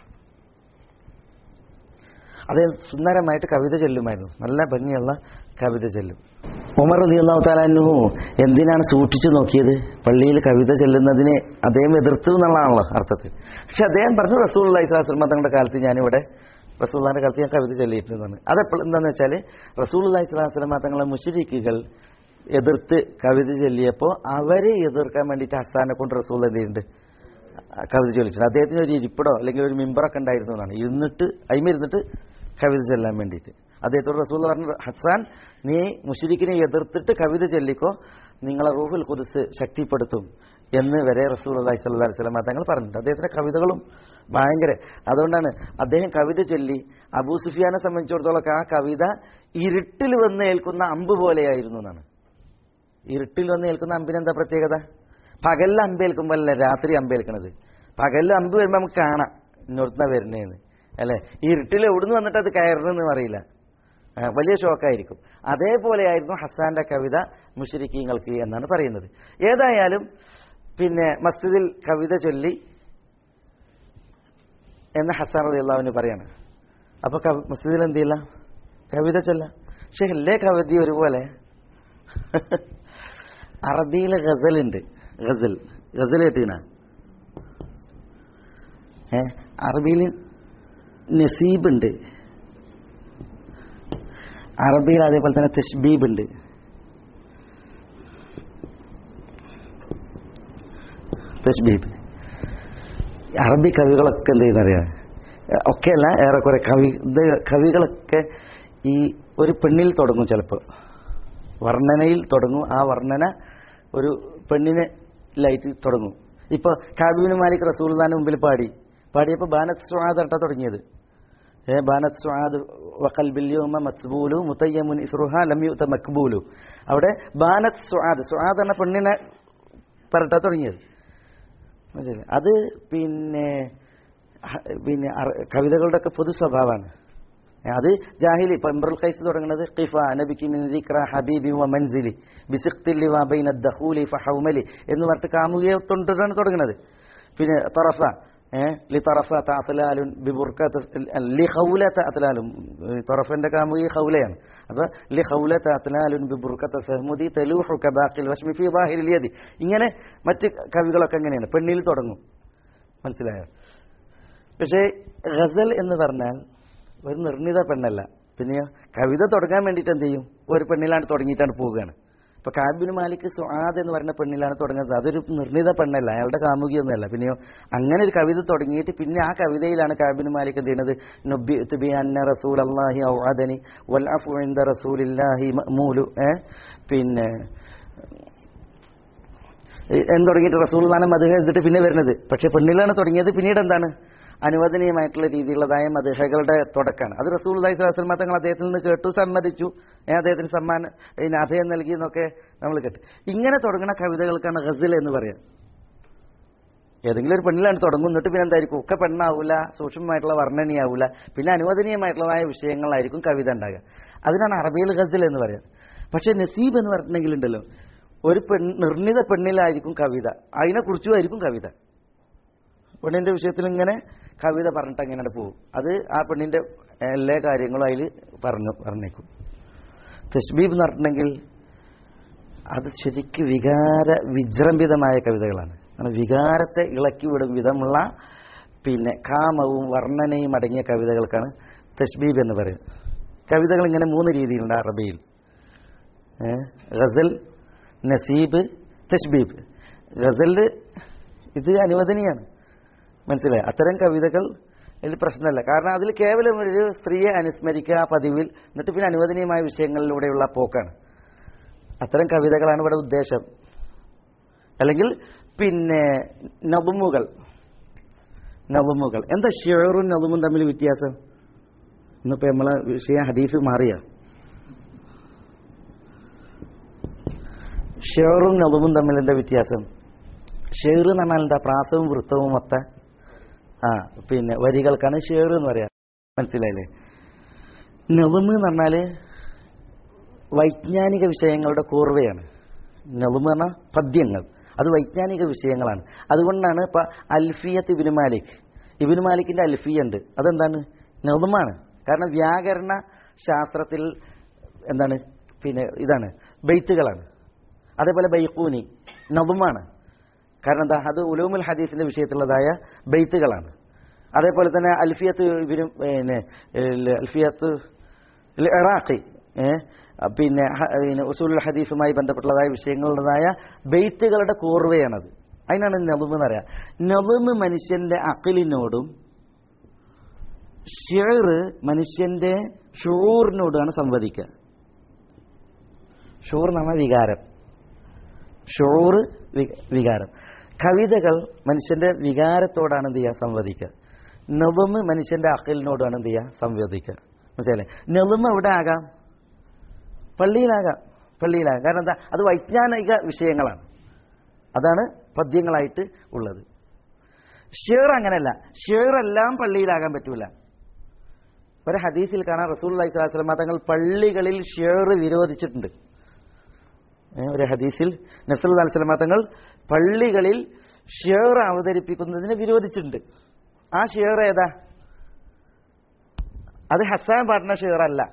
അദ്ദേഹം സുന്ദരമായിട്ട് കവിത ചൊല്ലുമായിരുന്നു നല്ല ഭംഗിയുള്ള കവിത ചൊല്ലും ഉമർ അലി അള്ളാഹു താലാനു എന്തിനാണ് സൂക്ഷിച്ചു നോക്കിയത് പള്ളിയിൽ കവിത ചൊല്ലുന്നതിനെ അദ്ദേഹം എതിർത്തു എന്നുള്ളതാണല്ലോ അർത്ഥത്തിൽ പക്ഷെ അദ്ദേഹം പറഞ്ഞു റസൂൽ അള്ളഹി സ്വലാസ്ലമ തങ്ങളുടെ കാലത്ത് ഞാനിവിടെ റസൂള്ളാന്റെ കാലത്ത് ഞാൻ കവിത ചൊല്ലിയിട്ടുണ്ടെന്നാണ് അതെപ്പോൾ എന്താണെന്ന് വെച്ചാൽ റസൂൽ അള്ളഹി സ്വലാസ്ലമ തങ്ങളെ മുഷരിക്കുകൾ എതിർത്ത് കവിത ചൊല്ലിയപ്പോൾ അവരെ എതിർക്കാൻ വേണ്ടിയിട്ട് ഹസ്സാനെ കൊണ്ട് റസൂൽ എന്ത് ചെയ്യുന്നുണ്ട് കവിത ചൊല്ലിച്ചിട്ടുണ്ട് അദ്ദേഹത്തിന് ഒരു ഇരിപ്പിടോ അല്ലെങ്കിൽ ഒരു മിമ്പറൊക്കെ ഉണ്ടായിരുന്നു എന്നാണ് ഇരുന്നിട്ട് അയിമ ഇരുന്നിട്ട് കവിത ചൊല്ലാൻ വേണ്ടിയിട്ട് അദ്ദേഹത്തോട് റസൂൽ പറഞ്ഞു ഹസാൻ നീ മുഷരിക്കിനെ എതിർത്തിട്ട് കവിത ചൊല്ലിക്കോ നിങ്ങളെ റൂഹുൽ കുതിസ് ശക്തിപ്പെടുത്തും എന്ന് വരെ റസൂൽ അള്ളഹി സ്വല്ലാ വസ്ലം തങ്ങൾ പറഞ്ഞിട്ടുണ്ട് അദ്ദേഹത്തിന്റെ കവിതകളും ഭയങ്കര അതുകൊണ്ടാണ് അദ്ദേഹം കവിത ചൊല്ലി അബൂ സുഫിയാനെ സംബന്ധിച്ചിടത്തോളം ആ കവിത ഇരുട്ടിൽ വന്ന് ഏൽക്കുന്ന അമ്പ് പോലെയായിരുന്നു എന്നാണ് ഇരുട്ടിൽ വന്ന് ഏൽക്കുന്ന അമ്പിനെന്താ പ്രത്യേകത പകലിൽ അമ്പേൽക്കുമ്പോൾ അല്ല രാത്രി അമ്പേൽക്കണത് പകലിൽ അമ്പ് വരുമ്പോൾ നമുക്ക് കാണാം ഇന്നോർത്തുന്ന വരുന്നതെന്ന് അല്ലേ ഈ ഇരുട്ടിൽ എവിടുന്ന് വന്നിട്ട് അത് കയറണമെന്ന് അറിയില്ല ആ, വലിയ ഷോക്കായിരിക്കും അതേപോലെയായിരുന്നു ഹസാന്റെ കവിത മുഷരിക്കീങ്ങൾക്ക് എന്നാണ് പറയുന്നത് ഏതായാലും പിന്നെ മസ്ജിദിൽ കവിത ചൊല്ലി എന്ന് ഹസാൻ റതി അള്ളാഹുവിന് പറയാണ് അപ്പൊ കവി- മസ്ജിദിൽ എന്ത് ചെയ്യില്ല കവിത ചൊല്ല പക്ഷെ എല്ലാ കവിത ഒരുപോലെ അറബിയിലെ ഗസലുണ്ട് ഗസൽ ഗസൽ കേട്ടീന ഏ അറബിയിൽ നസീബ് ഉണ്ട് അറബിയിൽ അതേപോലെ തന്നെ തഷ്ബീബ് ഉണ്ട് തഷ്ബീബ് അറബി കവികളൊക്കെ എന്ത് ചെയ്യുന്നറിയാം ഒക്കെയല്ല ഏറെക്കുറെ കവി ഇത് കവികളൊക്കെ ഈ ഒരു പെണ്ണിൽ തുടങ്ങും ചിലപ്പോൾ വർണ്ണനയിൽ തുടങ്ങും ആ വർണ്ണന ഒരു പെണ്ണിനെ ലൈറ്റ് തുടങ്ങും ഇപ്പോൾ കാബിബിന് മാലിക് റസൂൽദാന് മുമ്പിൽ പാടി പാടിയപ്പോൾ ബാനത്ത് സ്വാദ് അട്ട തുടങ്ങിയത് ഏ ബാനത്ത് സ്വാദ് വഖൽ ബില്യോമ മസ്ബൂലു മുത്തയ്യമുൻ ഇസ്റുഹ ലമ്യുത്ത മക്ബൂലു അവിടെ ബാനത്ത് സ്വാദ് സ്വാദ് എന്ന പെണ്ണിനെ പറട്ട തുടങ്ങിയത് മനസ്സിലായി അത് പിന്നെ ഹ- പിന്നെ അറ- കവിതകളുടെ ഒക്കെ പൊതു സ്വഭാവമാണ് അത് ജാഹിലി ഇപ്പൊ ഇമ്രുൽ ഖൈസ് തുടങ്ങുന്നത് ഖിഫ നബിക്ക് മിൻ ദിക്ര ഹബീബി വ മൻസിലി ബിസിഖ്തിൽ വ ബൈന ദഖൂലി ഫഹൗമലി എന്ന് പറഞ്ഞിട്ട് കാമുകിയെ തൊണ്ടിട്ടാണ് തുടങ്ങുന്നത് പിന്നെ തറഫ ഏഹ് ലി തറഫ തഅത്ലാലുൻ ബിബുർക്കത്ത് ലി ഖൗലത അത്ലാലും തറഫന്റെ കാമുകി ഖൗലയാണ് അപ്പൊ ലി ഖൗലത അത്ലാലുൻ ബിബുർക്കത്ത് ഫഹ്മുദി തലൂഹു കബാഖിൽ വഷ്മി ഫി ളാഹിരിൽ യദി ഇങ്ങനെ മറ്റ് കവികളൊക്കെ എങ്ങനെയാണ് പെണ്ണിൽ തുടങ്ങും മനസ്സിലായോ പക്ഷേ ഗസൽ എന്ന് പറഞ്ഞാൽ ഒരു നിർണിത പെണ്ണല്ല പിന്നെയോ കവിത തുടങ്ങാൻ വേണ്ടിയിട്ട് എന്ത് ചെയ്യും ഒരു പെണ്ണിലാണ് തുടങ്ങിയിട്ടാണ് പോവുകയാണ് ഇപ്പൊ കാബിന് മാലിക് സുആദ് എന്ന് പറയുന്ന പെണ്ണിലാണ് തുടങ്ങുന്നത് അതൊരു നിർണിത പെണ്ണല്ല അയാളുടെ കാമുകിയൊന്നുമല്ല പിന്നെയോ അങ്ങനെ ഒരു കവിത തുടങ്ങിയിട്ട് പിന്നെ ആ കവിതയിലാണ് കാബിന് മാലിക് എന്ത് ചെയ്യുന്നത് നബ്ബിഅ്തു ബി അന്ന റസൂൽ അള്ളാഹി ഔഅദനി വൽ അഫു ഇൻദ റസൂലില്ലാഹി മഅ്മൂലു ഏ പിന്നെ എന്ന് തുടങ്ങിയിട്ട് റസൂൽ നാനം മധു എഴുതിട്ട് പിന്നെ വരുന്നത് പക്ഷെ പെണ്ണിലാണ് തുടങ്ങിയത് പിന്നീട് എന്താണ് അനുവദനീയമായിട്ടുള്ള രീതിയിലുള്ളതായ മധുഹകളുടെ തുടക്കമാണ് അത് റസൂൽ അലൈഹി സ്വലാസ്ലമ തങ്ങൾ അദ്ദേഹത്തിൽ നിന്ന് കേട്ടു സമ്മതിച്ചു ഏ, അദ്ദേഹത്തിന് സമ്മാനം ഇതിന് അഭയം നൽകി എന്നൊക്കെ നമ്മൾ കേട്ടു ഇങ്ങനെ തുടങ്ങുന്ന കവിതകൾക്കാണ് ഗസൽ എന്ന് പറയാം ഏതെങ്കിലും ഒരു പെണ്ണിലാണ് തുടങ്ങുന്നിട്ട് പിന്നെ എന്തായിരിക്കും ഒക്കെ പെണ്ണാവൂല സൂക്ഷ്മമായിട്ടുള്ള വർണ്ണനയാവൂല പിന്നെ അനുവദനീയമായിട്ടുള്ളതായ വിഷയങ്ങളായിരിക്കും കവിത ഉണ്ടാകുക അതിനാണ് അറബിയിൽ ഗസൽ എന്ന് പറയാം പക്ഷെ നസീബ് എന്ന് പറഞ്ഞിട്ടുണ്ടെങ്കിൽ ഉണ്ടല്ലോ ഒരു പെൺ നിർണിത പെണ്ണിലായിരിക്കും കവിത അതിനെക്കുറിച്ചും ആയിരിക്കും കവിത പെണ്ണിന്റെ വിഷയത്തിൽ ഇങ്ങനെ കവിത പറഞ്ഞിട്ട് അങ്ങനെ പോകും അത് ആ പെണ്ണിന്റെ എല്ലാ കാര്യങ്ങളും അതിൽ പറഞ്ഞു പറഞ്ഞേക്കും തസ്ബീബ് എന്ന് പറഞ്ഞിട്ടുണ്ടെങ്കിൽ അത് ശരിക്ക് വികാര വിജൃംഭിതമായ കവിതകളാണ് കാരണം വികാരത്തെ ഇളക്കി വിടും വിധമുള്ള പിന്നെ കാമവും വർണ്ണനയും അടങ്ങിയ കവിതകൾക്കാണ് തസ്ബീബ് എന്ന് പറയുന്നത് കവിതകൾ ഇങ്ങനെ മൂന്ന് രീതിയിലുണ്ട് അറബിയിൽ ഏ? ഗസൽ നസീബ് തസ്ബീബ് ഗസല് ഇത് അനുവദനീയാണ് മനസ്സിലായി അത്തരം കവിതകൾ ഇതിൽ പ്രശ്നമല്ല കാരണം അതിൽ കേവലം ഒരു സ്ത്രീയെ അനുസ്മരിക്കുക ആ പതിവിൽ എന്നിട്ട് പിന്നെ അനുവദനീയമായ വിഷയങ്ങളിലൂടെയുള്ള പോക്കാണ് അത്തരം കവിതകളാണ് ഇവിടെ ഉദ്ദേശം അല്ലെങ്കിൽ പിന്നെ നബുമുകൾ നബുമുകൾ എന്താ ഷെയറും നബുമും തമ്മിൽ വ്യത്യാസം ഇന്നിപ്പോ നമ്മളെ വിഷയം ഹദീസ് മാറിയ ഷെയറും നബുമും തമ്മിൽ എന്താ വ്യത്യാസം ഷെയർ എന്ന് പറഞ്ഞാൽ എന്താ പ്രാസവും വൃത്തവും ഒത്ത ആ പിന്നെ വരികൾക്കാണ് ഷെയർ എന്ന് പറയാ മനസ്സിലായില്ലേ നബുമ് എന്ന് പറഞ്ഞാല് വൈജ്ഞാനിക വിഷയങ്ങളുടെ കൂർവയാണ് നളുമ പറഞ്ഞ പദ്യങ്ങൾ അത് വൈജ്ഞാനിക വിഷയങ്ങളാണ് അതുകൊണ്ടാണ് ഇപ്പൊ അൽഫിയത്ത് ഇബിന് മാലിക് ഇബിന് മാലിക്കിന്റെ അൽഫിയ ഉണ്ട് അതെന്താണ് നളുമാണ് കാരണം വ്യാകരണ ശാസ്ത്രത്തിൽ എന്താണ് പിന്നെ ഇതാണ് ബെയ്ത്തുകളാണ് അതേപോലെ ബൈക്കൂനി നളുമാണ് കാരണം എന്താ അത് ഉലൂമുൽ ഹദീസിന്റെ വിഷയത്തിലുള്ളതായ ബെയ്ത്തുകളാണ് അതേപോലെ തന്നെ അൽഫിയത്ത് ഇബിന് പിന്നെ ഏഹ്, അൽഫിയത്ത് ഇറാഖി ഏഹ്, പിന്നെ ഹ- പിന്നെ ഉസൂൽ ഹദീസുമായി ബന്ധപ്പെട്ടുള്ളതായ വിഷയങ്ങളുടേതായ ബെയ്ത്തുകളുടെ കൂർവയാണത് അതിനാണ് നബുമ് എന്ന് പറയാ നബുമ് മനുഷ്യന്റെ അഖിലിനോടും ഷിർ മനുഷ്യന്റെ ഷൂറിനോടാണ് സംവദിക്കുക ഷൂർ എന്ന് പറഞ്ഞാൽ വികാരം ഷൂറ് വി- വികാരം കവിതകൾ മനുഷ്യന്റെ വികാരത്തോടാണ് എന്ത് ചെയ്യുക സംവദിക്കുക നബുമ് മനുഷ്യന്റെ അഖിലിനോടാണ് എന്ത് ചെയ്യുക സംവദിക്കുക മനസ്സിലായില്ലേ നെളുമ എവിടെ ആകാം പള്ളിയിലാകാം പള്ളിയിലാകാം കാരണം എന്താ അത് വൈജ്ഞാനിക വിഷയങ്ങളാണ് അതാണ് പദ്യങ്ങളായിട്ട് ഉള്ളത് ഷേർ അങ്ങനല്ല ഷേർ എല്ലാം പള്ളിയിലാകാൻ പറ്റൂല ഒരു ഹദീസിൽ കാണാൻ റസൂൽ അലൈഹി സ്വലാസ്ലമ തങ്ങൾ പള്ളികളിൽ ഷേർ വിരോധിച്ചിട്ടുണ്ട് ഏ, ഒരു ഹദീസിൽ നസറുൽ അലൈഹി സ്വലമ തങ്ങൾ പള്ളികളിൽ ഷേർ അവതരിപ്പിക്കുന്നതിനെ വിരോധിച്ചിട്ടുണ്ട് ആ ഷേർ ഏതാ അത് ഹസാൻ പാടുന്ന ഷെയറല്ല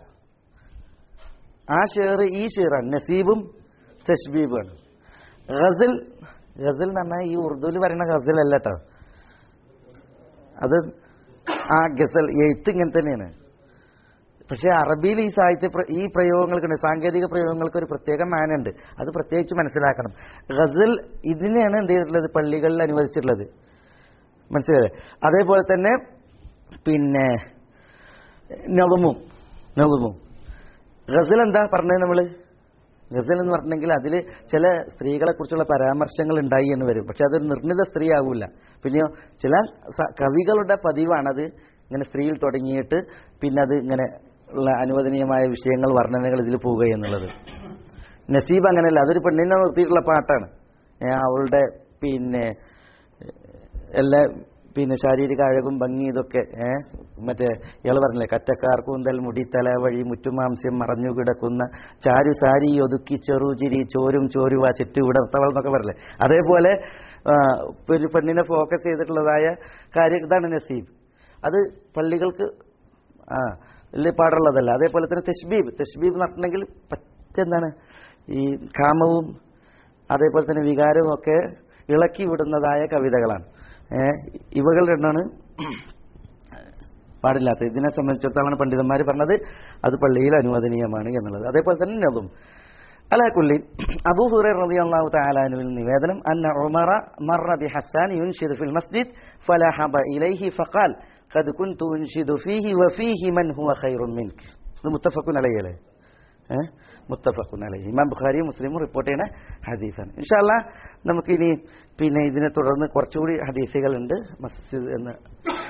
ആ ഷെയർ ഈ ഷെയറാണ് നസീബും തഷ്ബീബുമാണ് ഗസൽ ഗസൽ എന്ന് പറഞ്ഞാൽ ഈ ഉറുദുവിൽ പറയുന്ന ഗസൽ അല്ല കേട്ടോ അത് ആ ഗസൽ എഴുത്ത് ഇങ്ങനെ തന്നെയാണ് പക്ഷേ അറബിയിൽ ഈ സാഹിത്യ പ്ര- ഈ പ്രയോഗങ്ങൾക്കുണ്ട് സാങ്കേതിക പ്രയോഗങ്ങൾക്ക് ഒരു പ്രത്യേക മാനുണ്ട് അത് പ്രത്യേകിച്ച് മനസ്സിലാക്കണം ഗസൽ ഇതിനെയാണ് എന്ത് ചെയ്തിട്ടുള്ളത് പള്ളികളിൽ അനുവദിച്ചിട്ടുള്ളത് മനസ്സിലായത് അതേപോലെ തന്നെ പിന്നെ നവമും നവമും ഗസൽ എന്താ പറഞ്ഞത് നമ്മള് ഗസൽ എന്ന് പറഞ്ഞെങ്കിൽ അതിൽ ചില സ്ത്രീകളെ കുറിച്ചുള്ള പരാമർശങ്ങൾ ഉണ്ടായി എന്ന് വരും പക്ഷെ അതൊരു നിർണിത സ്ത്രീ ആകൂല പിന്നെയോ ചില സ- കവികളുടെ പതിവാണത് ഇങ്ങനെ സ്ത്രീയിൽ തുടങ്ങിയിട്ട് പിന്നെ അത് ഇങ്ങനെ ഉള്ള അനുവദനീയമായ വിഷയങ്ങൾ വർണ്ണനകൾ ഇതിൽ പോവുക എന്നുള്ളത് നസീബ് അങ്ങനെയല്ല അതൊരു പെണ്ണിനെ നിർത്തിയിട്ടുള്ള പാട്ടാണ് ഏ, അവളുടെ പിന്നെ എല്ലാ പിന്നെ ശാരീരിക അഴകും ഭംഗി ഇതൊക്കെ ഏ മറ്റേ ഇയാൾ പറഞ്ഞില്ലേ കറ്റക്കാർ കൂന്തൽ മുടി തല വഴി മുറ്റുമാംസ്യം മറഞ്ഞു കിടക്കുന്ന ചാരു സാരി ഒതുക്കി ചെറുചിരി ചോരും ചോരുവ ചുറ്റുവിടർത്തവൾ എന്നൊക്കെ പറഞ്ഞില്ലേ അതേപോലെ ആ, ഒരു പെണ്ണിനെ ഫോക്കസ് ചെയ്തിട്ടുള്ളതായ കാര്യം ഇതാണ് നസീബ് അത് പള്ളികൾക്ക് ആ വലിയ പാടുള്ളതല്ല അതേപോലെ തന്നെ തെഷ്ബീബ് തെഷ്ബീബ് എന്ന് പറഞ്ഞിട്ടുണ്ടെങ്കിൽ പറ്റെന്താണ് ഈ കാമവും അതേപോലെ തന്നെ വികാരവും ഒക്കെ ഇളക്കി വിടുന്നതായ കവിതകളാണ് ഏ, ഇവകൾ രണ്ടാണ് പാടില്ലാത്തത് ഇതിനെ സംബന്ധിച്ചിടത്തോളം പണ്ഡിതന്മാർ പറഞ്ഞത് അത് പള്ളിയിൽ അനുവദനീയമാണ് എന്നുള്ളത് അതേപോലെ തന്നെ നബും അലാക്കുല്ലി അബൂ ഹുറൈറ റളിയല്ലാഹു തആല അൻഹുവിൽ നിവേദനം അന്ന ഉമറ മറ ബി ഹസ്സാൻ യുൻഷിദു ഫിൽ മസ്ജിദ് ഫലഹബ ഇലൈഹി ഫഖാൽ ഖദ് കുൻതു ഉൻഷിദു ഫീഹി വഫീഹി മൻ ഹുവ ഖൈറുൻ മിൻക് ഇത് മുത്തഫഖുൻ അലൈഹി ഏഹ് മുത്തഫഖുൻ അലൈഹി ഇമാം ബുഖാരിയും മുസ്ലിമും റിപ്പോർട്ട് ചെയ്യുന്ന ഹദീസാണ് ഇൻഷാല്ല നമുക്കിനി പിന്നെ ഇതിനെ തുടർന്ന് കുറച്ചുകൂടി ഹദീസുകളുണ്ട് മസ്ജിദ് എന്ന്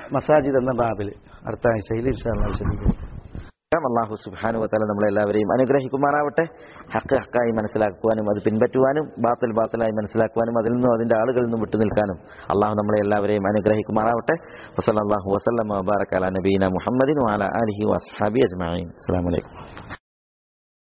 മസാജിദ് എന്ന ബാബിൽ അടുത്ത ആഴ്ചയിൽ ഇൻഷാല്ലാ വിശദീകരിക്കും അള്ളാഹു സുബാനു വത്താല നമ്മളെല്ലാവരെയും അനുഗ്രഹിക്കുമാറാവട്ടെ ഹക്ക് ഹക്കായി മനസ്സിലാക്കുവാനും അത് പിൻപറ്റുവാനും ബാത്തൽ ബാത്തലായി മനസ്സിലാക്കുവാനും അതിൽ നിന്നും അതിന്റെ ആളുകളിൽ നിന്നും വിട്ടു നിൽക്കാനും അള്ളാഹു നമ്മളെ എല്ലാവരെയും അനുഗ്രഹിക്കുമാറാവട്ടെ വസല്ലാഹു വസ്ലം വബാറക്കാല നബീന മുഹമ്മദിൻ വാല അലഹി വസ്ഹാബി അജ്മാൻ അസ്സാം വലൈക്കും